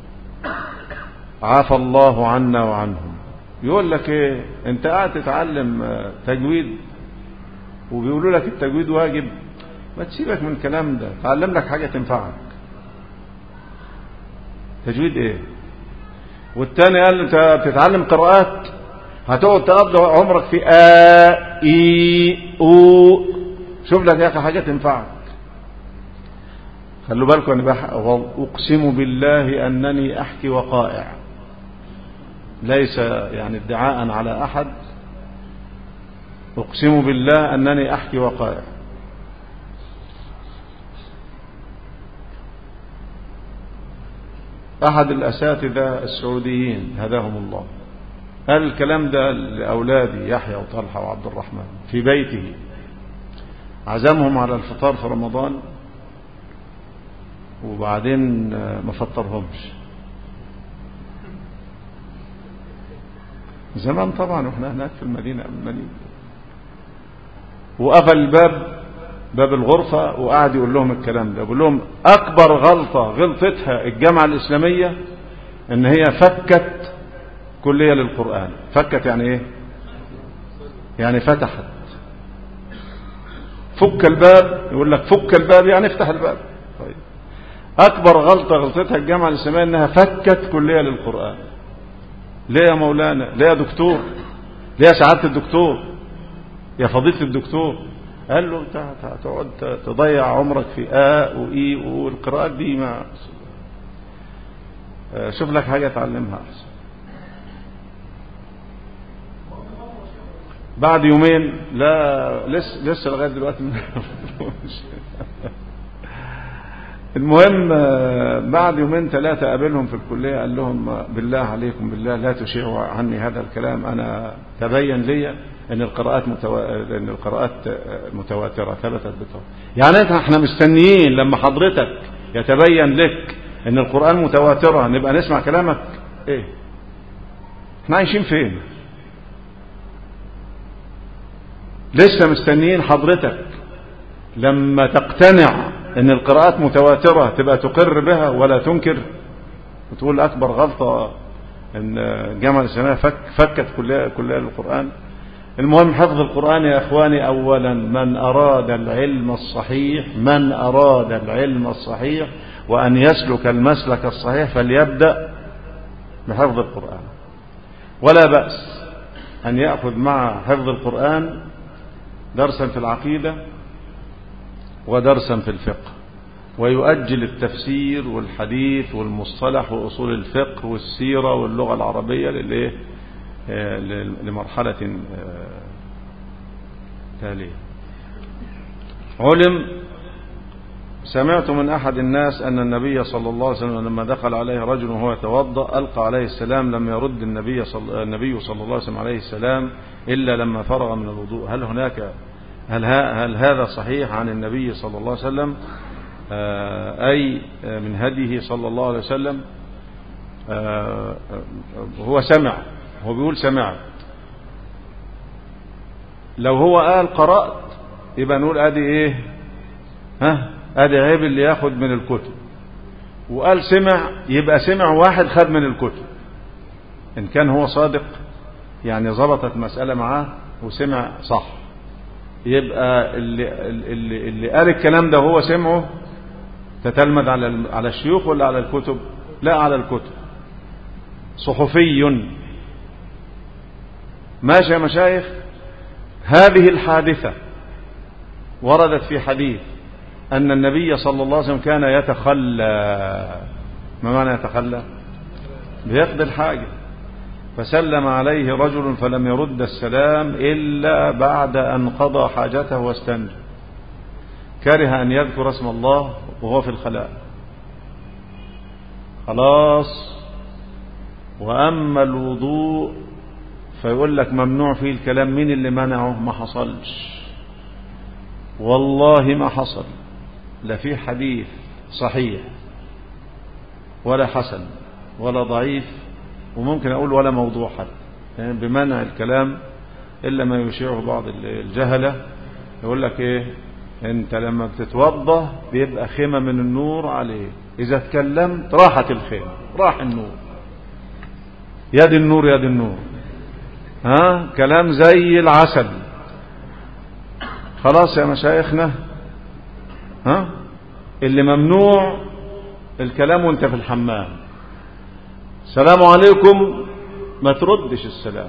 عفى الله عنا وعنهم يقول لك ايه انت قاعد تتعلم تجويد وبيقولوا لك التجويد واجب ما تسيبك من الكلام ده تعلم لك حاجة تنفعك تجويد ايه والتاني قال انت بتتعلم قراءات هتقعد تقضي عمرك في آ إي أو شوف لك يا أخي حاجة تنفعك خلوا بالكم أنا بح... أقسم بالله أنني أحكي وقائع ليس يعني ادعاء على أحد أقسم بالله أنني أحكي وقائع أحد الأساتذة السعوديين هداهم الله قال الكلام ده لأولادي يحيى وطلحة وعبد الرحمن في بيته عزمهم على الفطار في رمضان وبعدين ما فطرهمش زمان طبعا واحنا هناك في المدينة المدينة وقفل الباب باب الغرفة وقعد يقول لهم الكلام ده بيقول لهم أكبر غلطة غلطتها الجامعة الإسلامية إن هي فكت كلية للقرآن فكت يعني ايه يعني فتحت فك الباب يقول لك فك الباب يعني افتح الباب طيب اكبر غلطة غلطتها الجامعة الاسلامية انها فكت كلية للقرآن ليه يا مولانا ليه يا دكتور ليه يا سعادة الدكتور يا فضيلة الدكتور قال له انت هتقعد تضيع عمرك في آ وإي والقراءات دي ما شوف لك حاجة تعلمها أحسن بعد يومين لا لسه لسه لغايه دلوقتي المهم بعد يومين ثلاثة قابلهم في الكلية قال لهم بالله عليكم بالله لا تشيعوا عني هذا الكلام أنا تبين لي أن القراءات متو... أن القراءات متواترة ثبتت بتواتر يعني انت احنا مستنيين لما حضرتك يتبين لك أن القرآن متواترة نبقى نسمع كلامك إيه؟ احنا عايشين فين؟ لسه مستنيين حضرتك لما تقتنع ان القراءات متواترة تبقى تقر بها ولا تنكر وتقول اكبر غلطة ان الجامعة الاسلامية فك فكت كلية كلية القرآن المهم حفظ القرآن يا اخواني اولا من اراد العلم الصحيح من اراد العلم الصحيح وان يسلك المسلك الصحيح فليبدأ بحفظ القرآن ولا بأس ان يأخذ مع حفظ القرآن درسا في العقيدة ودرسا في الفقه ويؤجل التفسير والحديث والمصطلح وأصول الفقه والسيرة واللغة العربية للإيه؟ لمرحلة تالية علم سمعت من أحد الناس أن النبي صلى الله عليه وسلم لما دخل عليه رجل وهو يتوضأ ألقى عليه السلام لم يرد النبي صلى, النبي صلى الله عليه وسلم عليه السلام إلا لما فرغ من الوضوء هل هناك هل, هل هذا صحيح عن النبي صلى الله عليه وسلم آه، أي من هديه صلى الله عليه وسلم آه، هو سمع هو بيقول سمعت لو هو قال قرأت يبقى نقول ادي ايه ها ادي عيب اللي ياخد من الكتب وقال سمع يبقى سمع واحد خد من الكتب ان كان هو صادق يعني ظبطت مسألة معاه وسمع صح يبقى اللي, اللي, اللي قال الكلام ده هو سمعه تتلمذ على على الشيوخ ولا على الكتب لا على الكتب صحفي ماشي يا مشايخ هذه الحادثة وردت في حديث أن النبي صلى الله عليه وسلم كان يتخلى ما معنى يتخلى بيقضي الحاجة فسلم عليه رجل فلم يرد السلام إلا بعد أن قضى حاجته واستنجى كره أن يذكر اسم الله وهو في الخلاء خلاص وأما الوضوء فيقول لك ممنوع فيه الكلام مين اللي منعه ما حصلش والله ما حصل لا في حديث صحيح ولا حسن ولا ضعيف وممكن أقول ولا موضوع حتى يعني بمنع الكلام إلا ما يشيعه بعض الجهلة يقول لك إيه أنت لما بتتوضى بيبقى خيمة من النور عليه إذا تكلمت راحت الخيمة راح النور يد النور يد النور ها كلام زي العسل خلاص يا مشايخنا ها اللي ممنوع الكلام وانت في الحمام السلام عليكم ما تردش السلام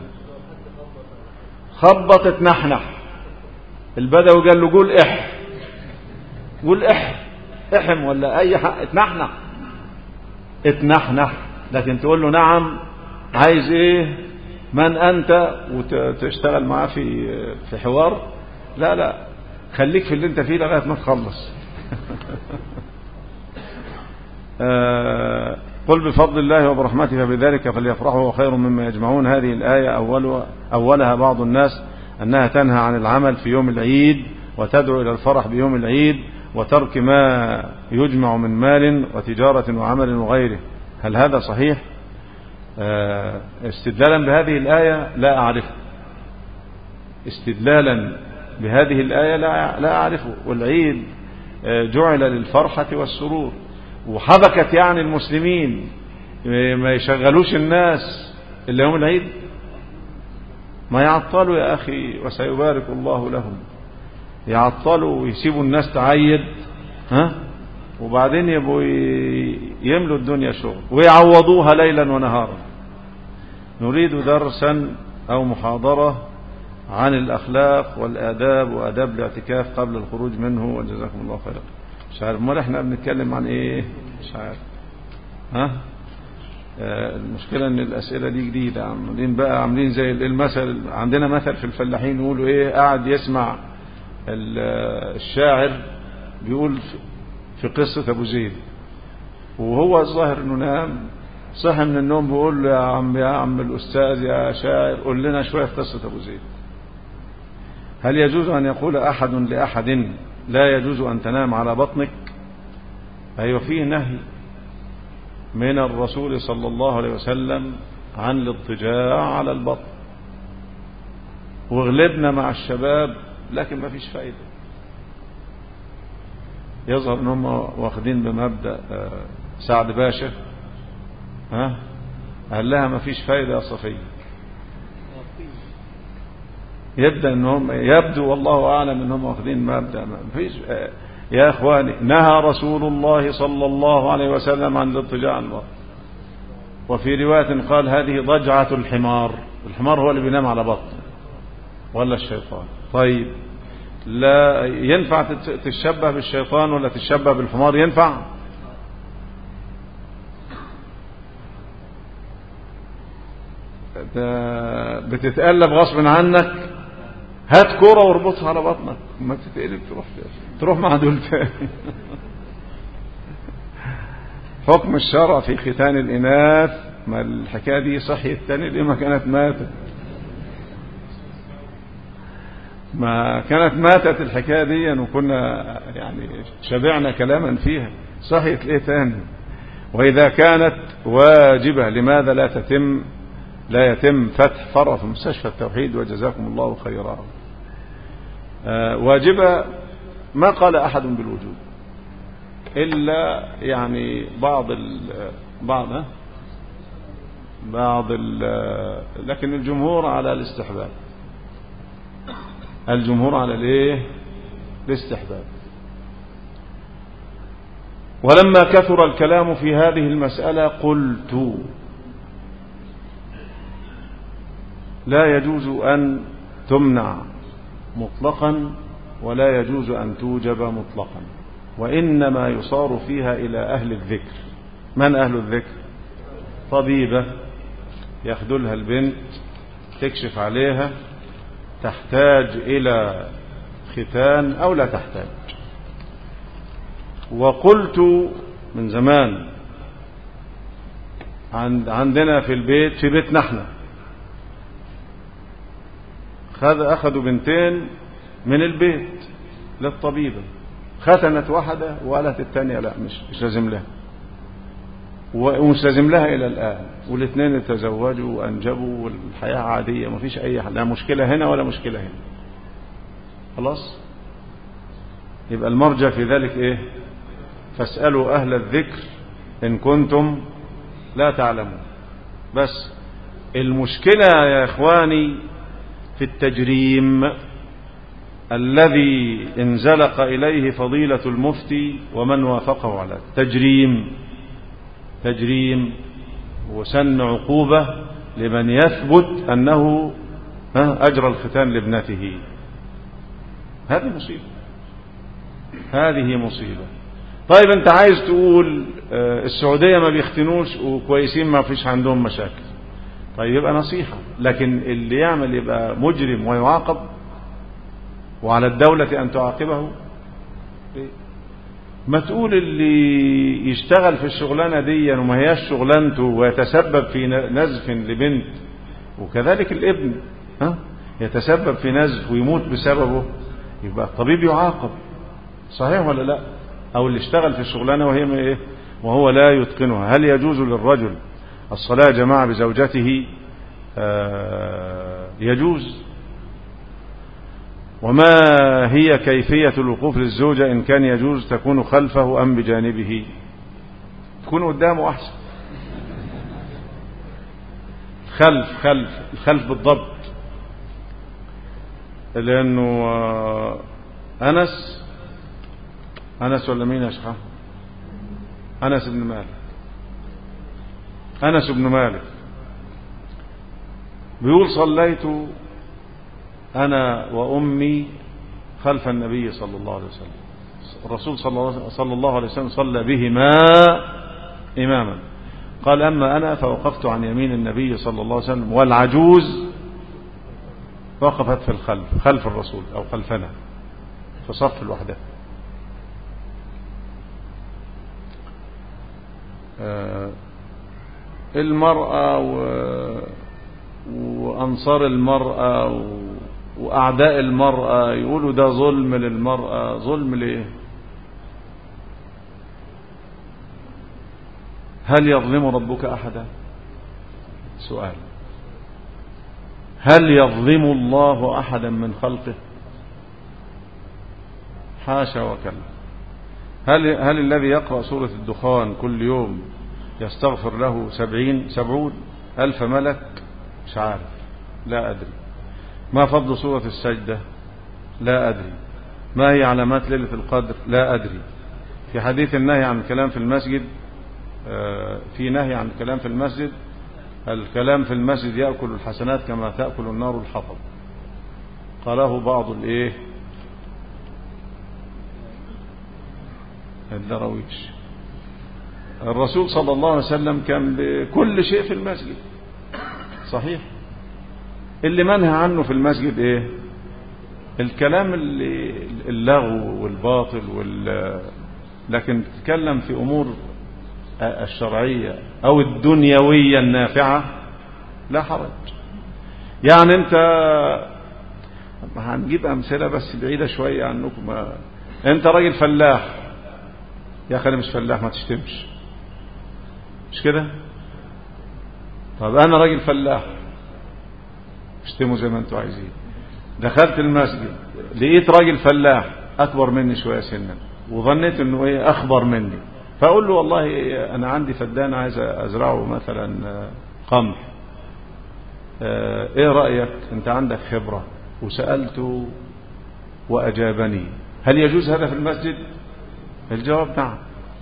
خبط اتنحنح البدوي قال له قول اح قول اح احم ولا اي حق اتنحنح اتنحنح لكن تقول له نعم عايز ايه من انت وتشتغل معاه في في حوار لا لا خليك في اللي انت فيه لغايه ما تخلص آه، قل بفضل الله وبرحمته فبذلك فليفرحوا وخير مما يجمعون هذه الآية أول أولها بعض الناس أنها تنهى عن العمل في يوم العيد وتدعو إلى الفرح بيوم العيد وترك ما يجمع من مال وتجارة وعمل وغيره هل هذا صحيح آه، استدلالا بهذه الآية لا أعرفه استدلالا بهذه الآية لا, لا أعرفه والعيد آه، جعل للفرحة والسرور وحبكت يعني المسلمين ما يشغلوش الناس اللي يوم العيد ما يعطلوا يا أخي وسيبارك الله لهم يعطلوا ويسيبوا الناس تعيد ها وبعدين يبقوا يملوا الدنيا شغل ويعوضوها ليلا ونهارا نريد درسا أو محاضرة عن الأخلاق والآداب وآداب الاعتكاف قبل الخروج منه وجزاكم الله خيرا مش عارف امال احنا بنتكلم عن ايه مش عارف ها آه المشكلة ان الاسئلة دي جديدة عاملين بقى عاملين زي المثل عندنا مثل في الفلاحين يقولوا ايه قاعد يسمع الشاعر بيقول في قصة ابو زيد وهو الظاهر انه نام صحي من النوم بيقول له يا عم يا عم الاستاذ يا شاعر قول لنا شوية في قصة ابو زيد هل يجوز ان يقول احد لاحد لا يجوز أن تنام على بطنك أيوة فيه نهي من الرسول صلى الله عليه وسلم عن الاضطجاع على البطن وغلبنا مع الشباب لكن ما فيش فايدة يظهر ان هم واخدين بمبدأ آه، سعد باشا ها قال لها ما فيش فايدة يا صفية يبدأ انهم يبدو والله اعلم انهم واخدين مبدأ ما فيش يا اخواني نهى رسول الله صلى الله عليه وسلم عن الاضطجاع على البطن وفي رواية قال هذه ضجعة الحمار الحمار هو اللي بينام على بطنه ولا الشيطان طيب لا ينفع تتشبه بالشيطان ولا تتشبه بالحمار ينفع بتتقلب غصب عنك هات كرة واربطها على بطنك ما تتقلب تروح تروح مع دول تاني حكم الشرع في ختان الإناث ما الحكاية دي صحيت تاني ليه ما كانت ماتت ما كانت ماتت الحكاية دي وكنا يعني شبعنا كلاما فيها صحيت ليه تاني وإذا كانت واجبة لماذا لا تتم لا يتم فتح فرع في مستشفى التوحيد وجزاكم الله خيرا آه، واجبة ما قال أحد بالوجوب إلا يعني بعض ال بعض بعض ال لكن الجمهور على الاستحباب الجمهور على الايه الاستحباب ولما كثر الكلام في هذه المسألة قلت لا يجوز أن تمنع مطلقا ولا يجوز أن توجب مطلقا وإنما يصار فيها إلى أهل الذكر من أهل الذكر طبيبة يخدلها البنت تكشف عليها تحتاج إلى ختان أو لا تحتاج وقلت من زمان عندنا في البيت في بيتنا احنا خذ أخذوا بنتين من البيت للطبيبة ختنت واحدة وقالت الثانية لا مش مش لازم لها ومش لازم لها إلى الآن والاثنين تزوجوا وأنجبوا والحياة عادية ما فيش أي لا مشكلة هنا ولا مشكلة هنا خلاص يبقى المرجع في ذلك إيه فاسألوا أهل الذكر إن كنتم لا تعلمون بس المشكلة يا إخواني في التجريم الذي انزلق إليه فضيلة المفتي ومن وافقه على تجريم تجريم وسن عقوبة لمن يثبت أنه أجرى الختان لابنته هذه مصيبة هذه مصيبة طيب انت عايز تقول آه، السعودية ما بيختنوش وكويسين ما فيش عندهم مشاكل طيب يبقى نصيحة لكن اللي يعمل يبقى مجرم ويعاقب وعلى الدولة أن تعاقبه ما تقول اللي يشتغل في الشغلانة دي وما هياش شغلانته ويتسبب في نزف لبنت وكذلك الابن ها يتسبب في نزف ويموت بسببه يبقى الطبيب يعاقب صحيح ولا لا او اللي اشتغل في الشغلانة وهي ايه وهو لا يتقنها هل يجوز للرجل الصلاة جماعة بزوجته آه يجوز وما هي كيفية الوقوف للزوجة إن كان يجوز تكون خلفه أم بجانبه تكون قدامه أحسن خلف خلف الخلف بالضبط لأنه آه، أنس أنس ولا مين يا شيخ أنس بن مالك أنس بن مالك بيقول صليت أنا وأمي خلف النبي صلى الله عليه وسلم الرسول صلى الله عليه وسلم صلى بهما إماما قال أما أنا فوقفت عن يمين النبي صلى الله عليه وسلم والعجوز وقفت في الخلف خلف الرسول أو خلفنا في صف الوحدة آه، المرأة وأنصار المرأة وأعداء المرأة يقولوا ده ظلم للمرأة ظلم ليه هل يظلم ربك أحدا سؤال هل يظلم الله أحدا من خلقه حاشا وكلا هل, هل الذي يقرأ سورة الدخان كل يوم يستغفر له سبعين سبعون ألف ملك مش عارف لا أدري ما فضل سورة السجدة لا أدري ما هي علامات ليلة القدر لا أدري في حديث النهي عن الكلام في المسجد آه، في نهي عن الكلام في المسجد الكلام في المسجد يأكل الحسنات كما تأكل النار الحطب قاله بعض الايه الدرويش الرسول صلى الله عليه وسلم كان بكل شيء في المسجد صحيح اللي منهى عنه في المسجد ايه الكلام اللي اللغو والباطل وال لكن تتكلم في امور الشرعية أو الدنيوية النافعة لا حرج يعني أنت هنجيب أمثلة بس بعيدة شوية عنكم أنت راجل فلاح يا أخي أنا مش فلاح ما تشتمش مش كده طب أنا راجل فلاح اشتموا زي ما أنتوا عايزين دخلت المسجد لقيت راجل فلاح أكبر مني شوية سنا وظنيت أنه إيه أخبر مني فأقول له والله أنا عندي فدان عايز أزرعه مثلا قمح إيه رأيك أنت عندك خبرة وسألته وأجابني هل يجوز هذا في المسجد الجواب نعم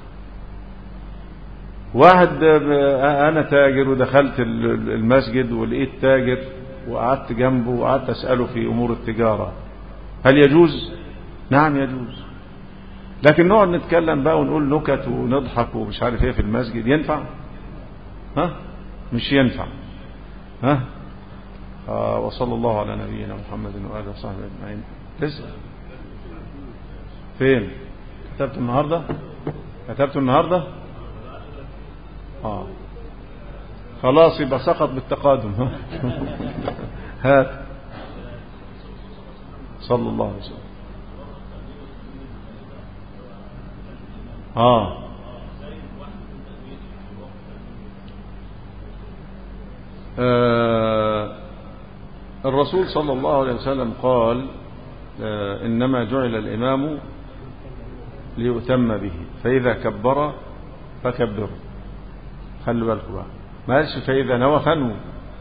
واحد أنا تاجر ودخلت المسجد ولقيت تاجر وقعدت جنبه وقعدت أسأله في أمور التجارة هل يجوز نعم يجوز لكن نقعد نتكلم بقى ونقول نكت ونضحك ومش عارف ايه في المسجد ينفع ها مش ينفع ها آه وصلى الله على نبينا محمد وآله وصحبه أجمعين لسه فين كتبت النهاردة كتبت النهاردة آه خلاص يبقى سقط بالتقادم هات صلى الله عليه وسلم آه آه الرسول صلى الله عليه وسلم قال آه إنما جعل الإمام ليؤتم به فإذا كبر فكبروا خلوا بالكم بقى ما قالش فإذا نوى فنوا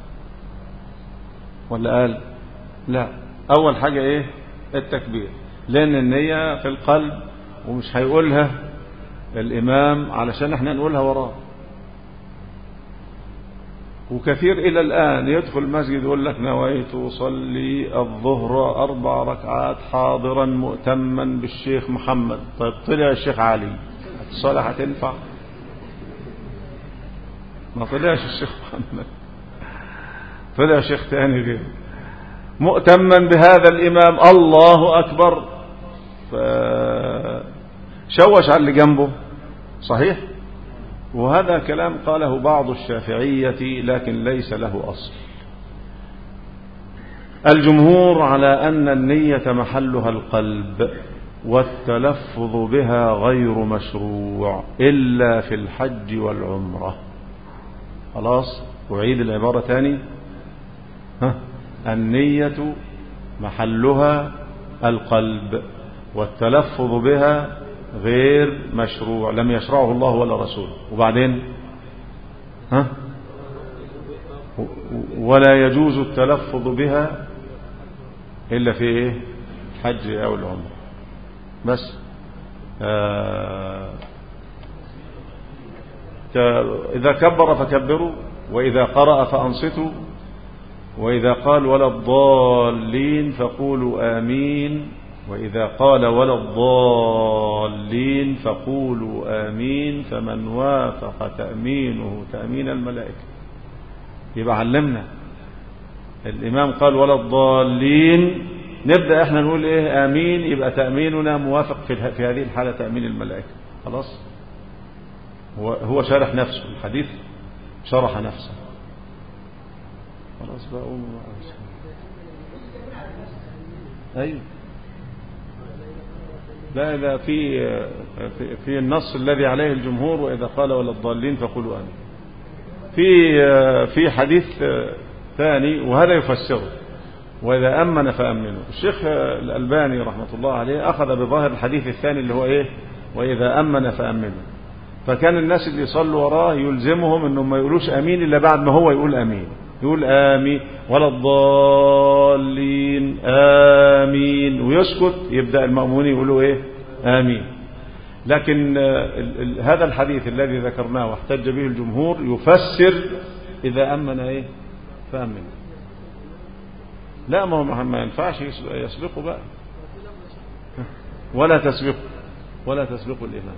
ولا قال لا أول حاجة إيه التكبير لأن النية في القلب ومش هيقولها الإمام علشان احنا نقولها وراه وكثير إلى الآن يدخل المسجد يقول لك نويت أصلي الظهر أربع ركعات حاضرا مؤتما بالشيخ محمد طيب طلع الشيخ علي الصلاة هتنفع ما طلعش الشيخ محمد طلع شيخ تاني غير مؤتما بهذا الإمام الله أكبر فشوش على اللي جنبه صحيح وهذا كلام قاله بعض الشافعية لكن ليس له أصل الجمهور على أن النية محلها القلب والتلفظ بها غير مشروع إلا في الحج والعمرة خلاص أعيد العبارة تاني ها النية محلها القلب والتلفظ بها غير مشروع لم يشرعه الله ولا رسوله وبعدين ها ولا يجوز التلفظ بها إلا في إيه الحج أو العمر بس آه إذا كبر فكبروا وإذا قرأ فأنصتوا وإذا قال ولا الضالين فقولوا آمين وإذا قال ولا الضالين فقولوا آمين فمن وافق تأمينه تأمين الملائكة يبقى علمنا الإمام قال ولا الضالين نبدأ احنا نقول ايه آمين يبقى تأميننا موافق في, في هذه الحالة تأمين الملائكة خلاص هو, هو شرح نفسه الحديث شرح نفسه خلاص بقى قوموا ايوه لا لا في في النص الذي عليه الجمهور واذا قال ولا الضالين فقولوا امين في في حديث ثاني وهذا يفسره واذا امن فامنوا الشيخ الالباني رحمه الله عليه اخذ بظاهر الحديث الثاني اللي هو ايه واذا امن فامنوا فكان الناس اللي يصلوا وراه يلزمهم انهم ما يقولوش امين الا بعد ما هو يقول امين يقول آمين ولا الضالين آمين ويسكت يبدأ المأمونين يقولوا إيه آمين لكن هذا الحديث الذي ذكرناه واحتج به الجمهور يفسر إذا أمن إيه فأمن لا ما هو ما ينفعش يسبقوا بقى ولا تسبقوا ولا تسبقوا الإمام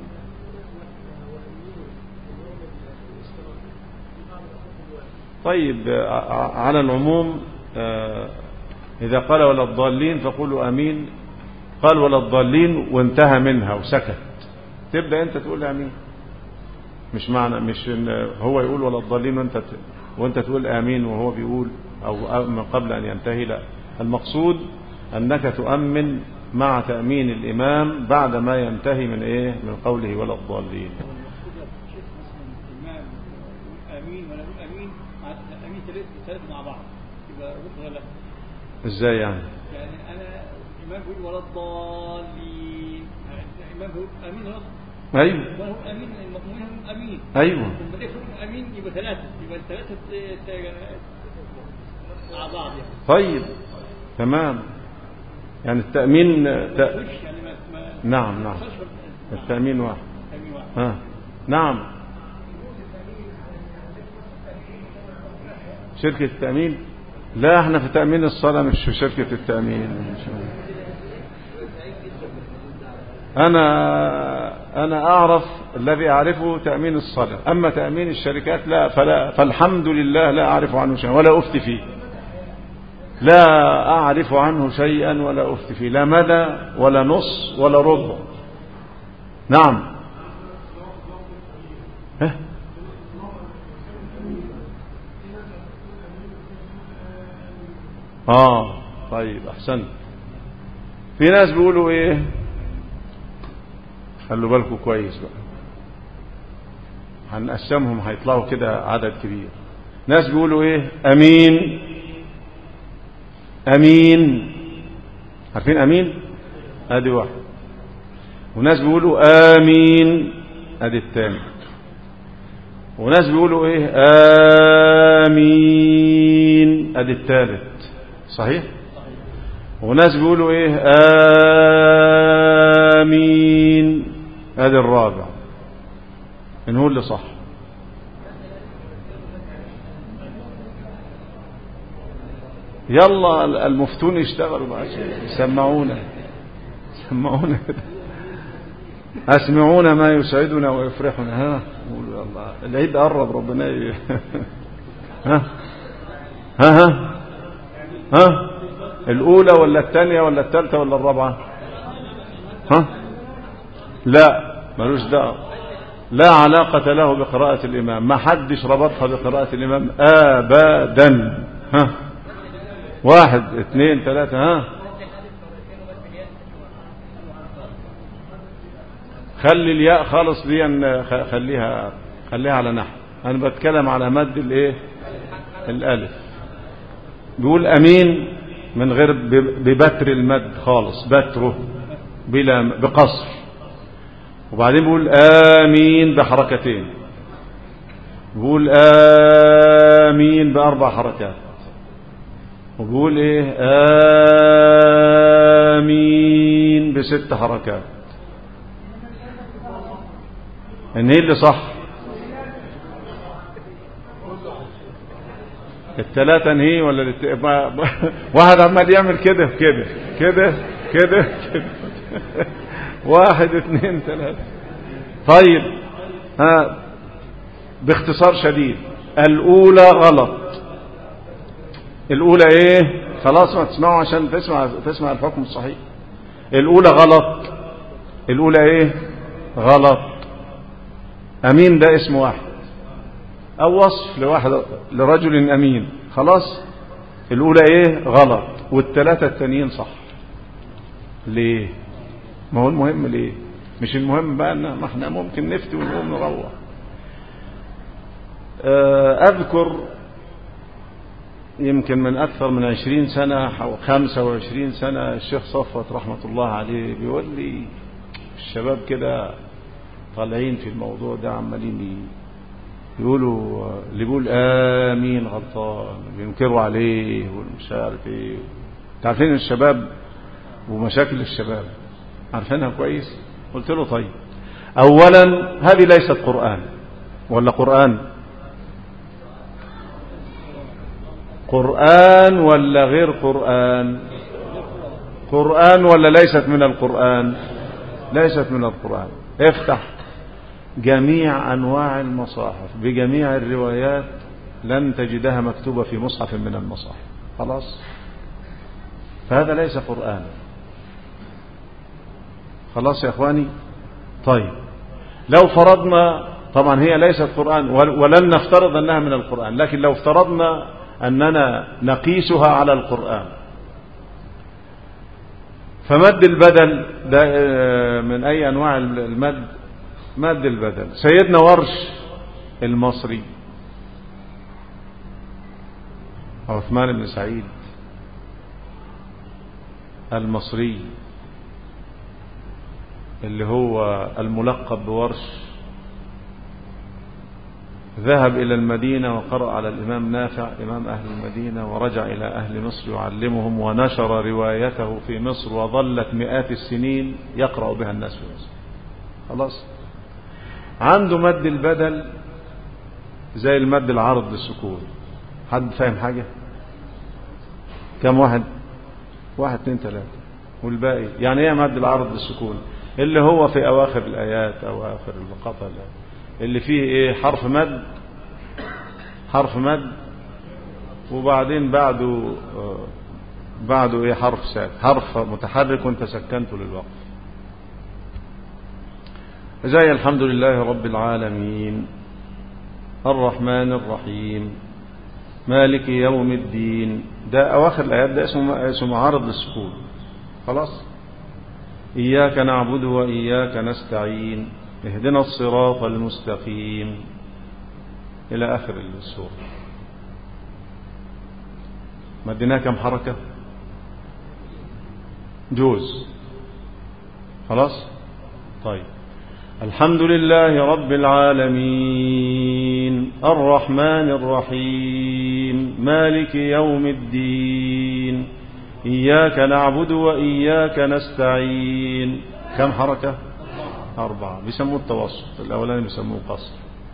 طيب على العموم إذا قال ولا الضالين فقولوا أمين قال ولا الضالين وانتهى منها وسكت تبدأ أنت تقول أمين مش معنى مش إن هو يقول ولا الضالين وانت وانت تقول امين وهو بيقول او من قبل ان ينتهي لا المقصود انك تؤمن مع تأمين الإمام بعد ما ينتهي من إيه من قوله ولا الضالين مع بعض يبقى ازاي يعني يعني انا الامام بيقول ولا الضالين الامام بيقول امين رب ايوه وهو امين المأمومين امين ايوه لما يكون امين يبقى ثلاثه يبقى الثلاثه مع بعض يعني طيب تمام يعني التأمين ت... يعني ما ما نعم نعم التأمين واحد تأمين واحد ها نعم شركة التأمين لا احنا في تأمين الصلاة مش في شركة التأمين أنا أنا أعرف الذي أعرفه تأمين الصلاة أما تأمين الشركات لا فلا فالحمد لله لا أعرف عنه شيئا ولا أفتي فيه لا أعرف عنه شيئا ولا أفتي فيه لا مدى ولا نص ولا ربع نعم ها آه طيب أحسنت في ناس بيقولوا إيه خلوا بالكم كويس بقى هنقسمهم هيطلعوا كده عدد كبير ناس بيقولوا ايه امين امين عارفين امين ادي واحد وناس بيقولوا امين ادي الثاني وناس بيقولوا ايه امين ادي الثالث صحيح وناس بيقولوا ايه امين ادي الرابع من هو اللي صح يلا المفتون يشتغلوا بقى يسمعونا يسمعونا اسمعونا ما يسعدنا ويفرحنا ها قولوا يلا العيد قرب ربنا ي... ها ها ها ها الأولى ولا الثانية ولا الثالثة ولا الرابعة ها لا ملوش دعوة لا علاقة له بقراءة الإمام ما حدش ربطها بقراءة الإمام أبدا ها واحد اثنين ثلاثة ها خلي الياء خالص دي خليها خليها على نحو انا بتكلم على مد الايه الالف بيقول امين من غير ببتر المد خالص بتره بلا بقصر وبعدين بيقول آمين بحركتين بيقول آمين بأربع حركات وبيقول إيه آمين بست حركات إن إيه اللي صح الثلاثة انهي ولا الت... ما... واحد عمال يعمل كده كده كده كده كده واحد اثنين ثلاثة طيب ها باختصار شديد الأولى غلط الأولى إيه خلاص ما تسمعوا عشان تسمع تسمع الحكم الصحيح الأولى غلط الأولى إيه غلط أمين ده اسم واحد أو وصف لواحد لرجل أمين خلاص الأولى إيه غلط والثلاثة التانيين صح ليه ما هو المهم ليه مش المهم بقى ان ما احنا ممكن نفتي ونقوم نروح أذكر يمكن من أكثر من عشرين سنة أو خمسة وعشرين سنة الشيخ صفوت رحمة الله عليه بيقول لي الشباب كده طالعين في الموضوع ده عمالين يقولوا اللي بيقول آمين غلطان بينكروا عليه ومش عارف ايه تعرفين الشباب ومشاكل الشباب عارفينها كويس قلت له طيب أولا هذه ليست قرآن ولا قرآن قرآن ولا غير قرآن قرآن ولا ليست من القرآن ليست من القرآن افتح جميع أنواع المصاحف بجميع الروايات لن تجدها مكتوبة في مصحف من المصاحف خلاص فهذا ليس قرآن خلاص يا اخواني طيب لو فرضنا طبعا هي ليست قرآن ولن نفترض أنها من القرآن لكن لو افترضنا أننا نقيسها على القرآن فمد البدل ده من أي أنواع المد مد البدل سيدنا ورش المصري عثمان بن سعيد المصري اللي هو الملقب بورش ذهب إلى المدينة وقرأ على الإمام نافع إمام أهل المدينة ورجع إلى أهل مصر يعلمهم ونشر روايته في مصر وظلت مئات السنين يقرأ بها الناس في مصر خلاص عنده مد البدل زي المد العرض للسكون حد فاهم حاجة كم واحد واحد اثنين ثلاثة والباقي يعني ايه مد العرض للسكون اللي هو في اواخر الايات او اخر المقاطع اللي فيه ايه حرف مد حرف مد وبعدين بعده بعده ايه حرف ساكن حرف متحرك وانت سكنته للوقف زي الحمد لله رب العالمين الرحمن الرحيم مالك يوم الدين ده أواخر الآيات ده اسمه اسمه عارض للسكون خلاص إياك نعبد وإياك نستعين اهدنا الصراط المستقيم إلى آخر السورة مديناه كم حركة جوز خلاص طيب الحمد لله رب العالمين الرحمن الرحيم مالك يوم الدين إياك نعبد وإياك نستعين كم حركة أربعة بيسموه التوسط الأولاني بيسموه قصر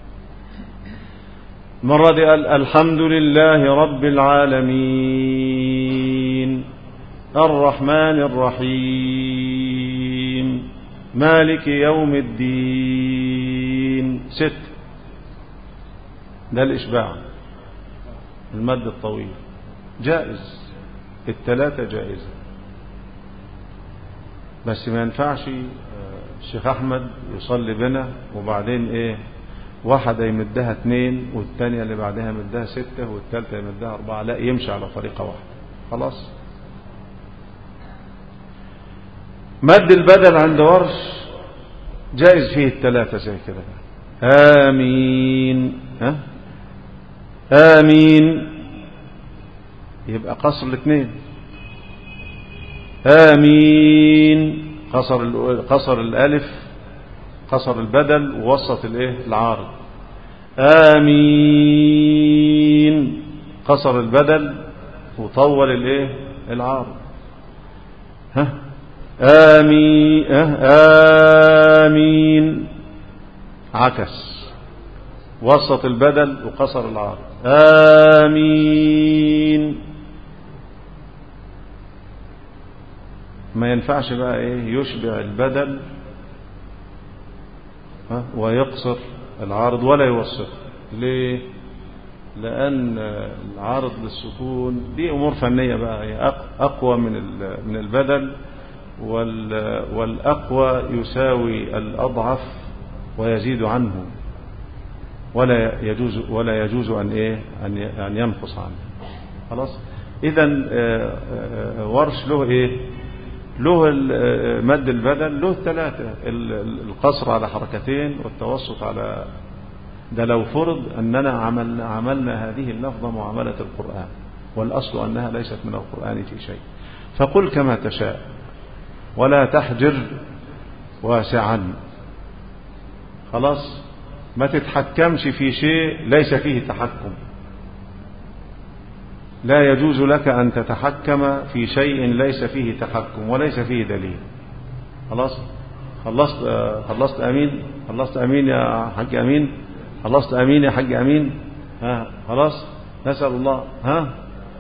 مرة دي قال الحمد لله رب العالمين الرحمن الرحيم مالك يوم الدين ست ده الإشباع المد الطويل جائز الثلاثة جائزة بس ما ينفعش الشيخ أحمد يصلي بنا وبعدين إيه واحدة يمدها اثنين والثانية اللي بعدها يمدها ستة والثالثة يمدها أربعة لا يمشي على طريقة واحدة خلاص مد البدل عند ورش جائز فيه الثلاثة زي كده آمين ها آمين يبقى قصر الاثنين آمين قصر قصر الألف قصر البدل ووسط الايه العارض آمين قصر البدل وطول الايه العارض ها آمين آمين عكس وسط البدل وقصر العارض آمين ما ينفعش بقى ايه يشبع البدل ويقصر العارض ولا يوسط ليه لأن العارض للسكون دي أمور فنية بقى هي أقوى من من البدل والأقوى يساوي الأضعف ويزيد عنه ولا يجوز ولا يجوز أن إيه أن أن ينقص عنه خلاص إذا ورش له إيه له مد البدل له ثلاثة القصر على حركتين والتوسط على ده لو فرض أننا عملنا, عملنا هذه اللفظة معاملة القرآن والأصل أنها ليست من القرآن في شيء فقل كما تشاء ولا تحجر واسعا خلاص ما تتحكمش في شيء ليس فيه تحكم لا يجوز لك أن تتحكم في شيء ليس فيه تحكم وليس فيه دليل خلاص خلصت خلصت أمين خلصت أمين يا حاج أمين خلصت أمين يا حاج أمين ها خلاص نسأل الله ها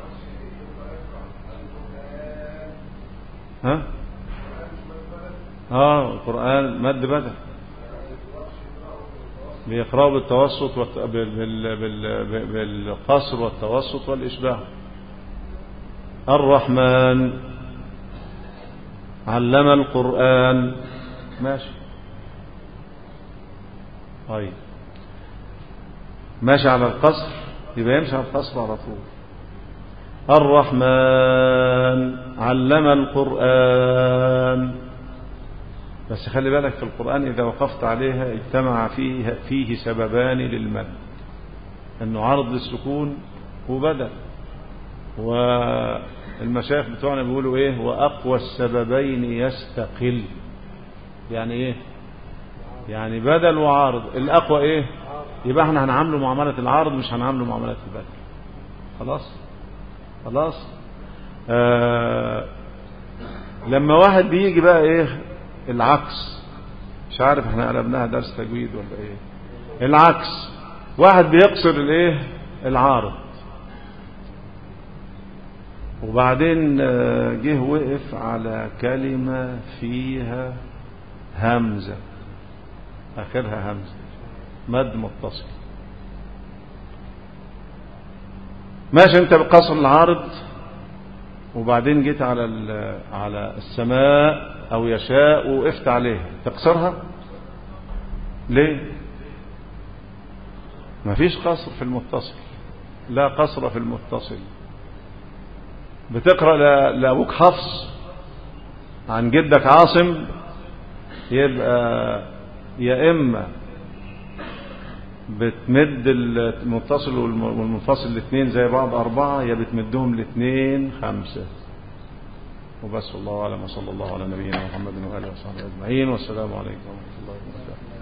ها اه القرآن مد بدل بيقرأوا بالتوسط والت... بال... بال... بال... بالقصر والتوسط والإشباع الرحمن علم القرآن ماشي طيب ماشي على القصر يبقى يمشي على القصر على طول الرحمن علم القرآن بس خلي بالك في القرآن إذا وقفت عليها اجتمع فيه, فيه سببان للمد أنه عرض للسكون وبدل والمشايخ بتوعنا بيقولوا إيه وأقوى السببين يستقل يعني إيه يعني بدل وعارض الأقوى إيه يبقى احنا هنعامله معاملة العارض مش هنعامله معاملة البدل خلاص خلاص آه لما واحد بيجي بقى ايه العكس مش عارف احنا قلبناها درس تجويد ولا ايه العكس واحد بيقصر الايه العارض وبعدين جه وقف على كلمة فيها همزة آخرها همزة مد متصل ماشي انت بقصر العارض وبعدين جيت على على السماء او يشاء وقفت عليها تقصرها ليه مفيش قصر في المتصل لا قصر في المتصل بتقرا لابوك حفص عن جدك عاصم يبقى يا اما بتمد المتصل والمنفصل الاثنين زي بعض أربعة يا بتمدهم الاثنين خمسة وبس الله أعلم وصلى الله على نبينا محمد وآله وصحبه أجمعين والسلام عليكم ورحمة الله وبركاته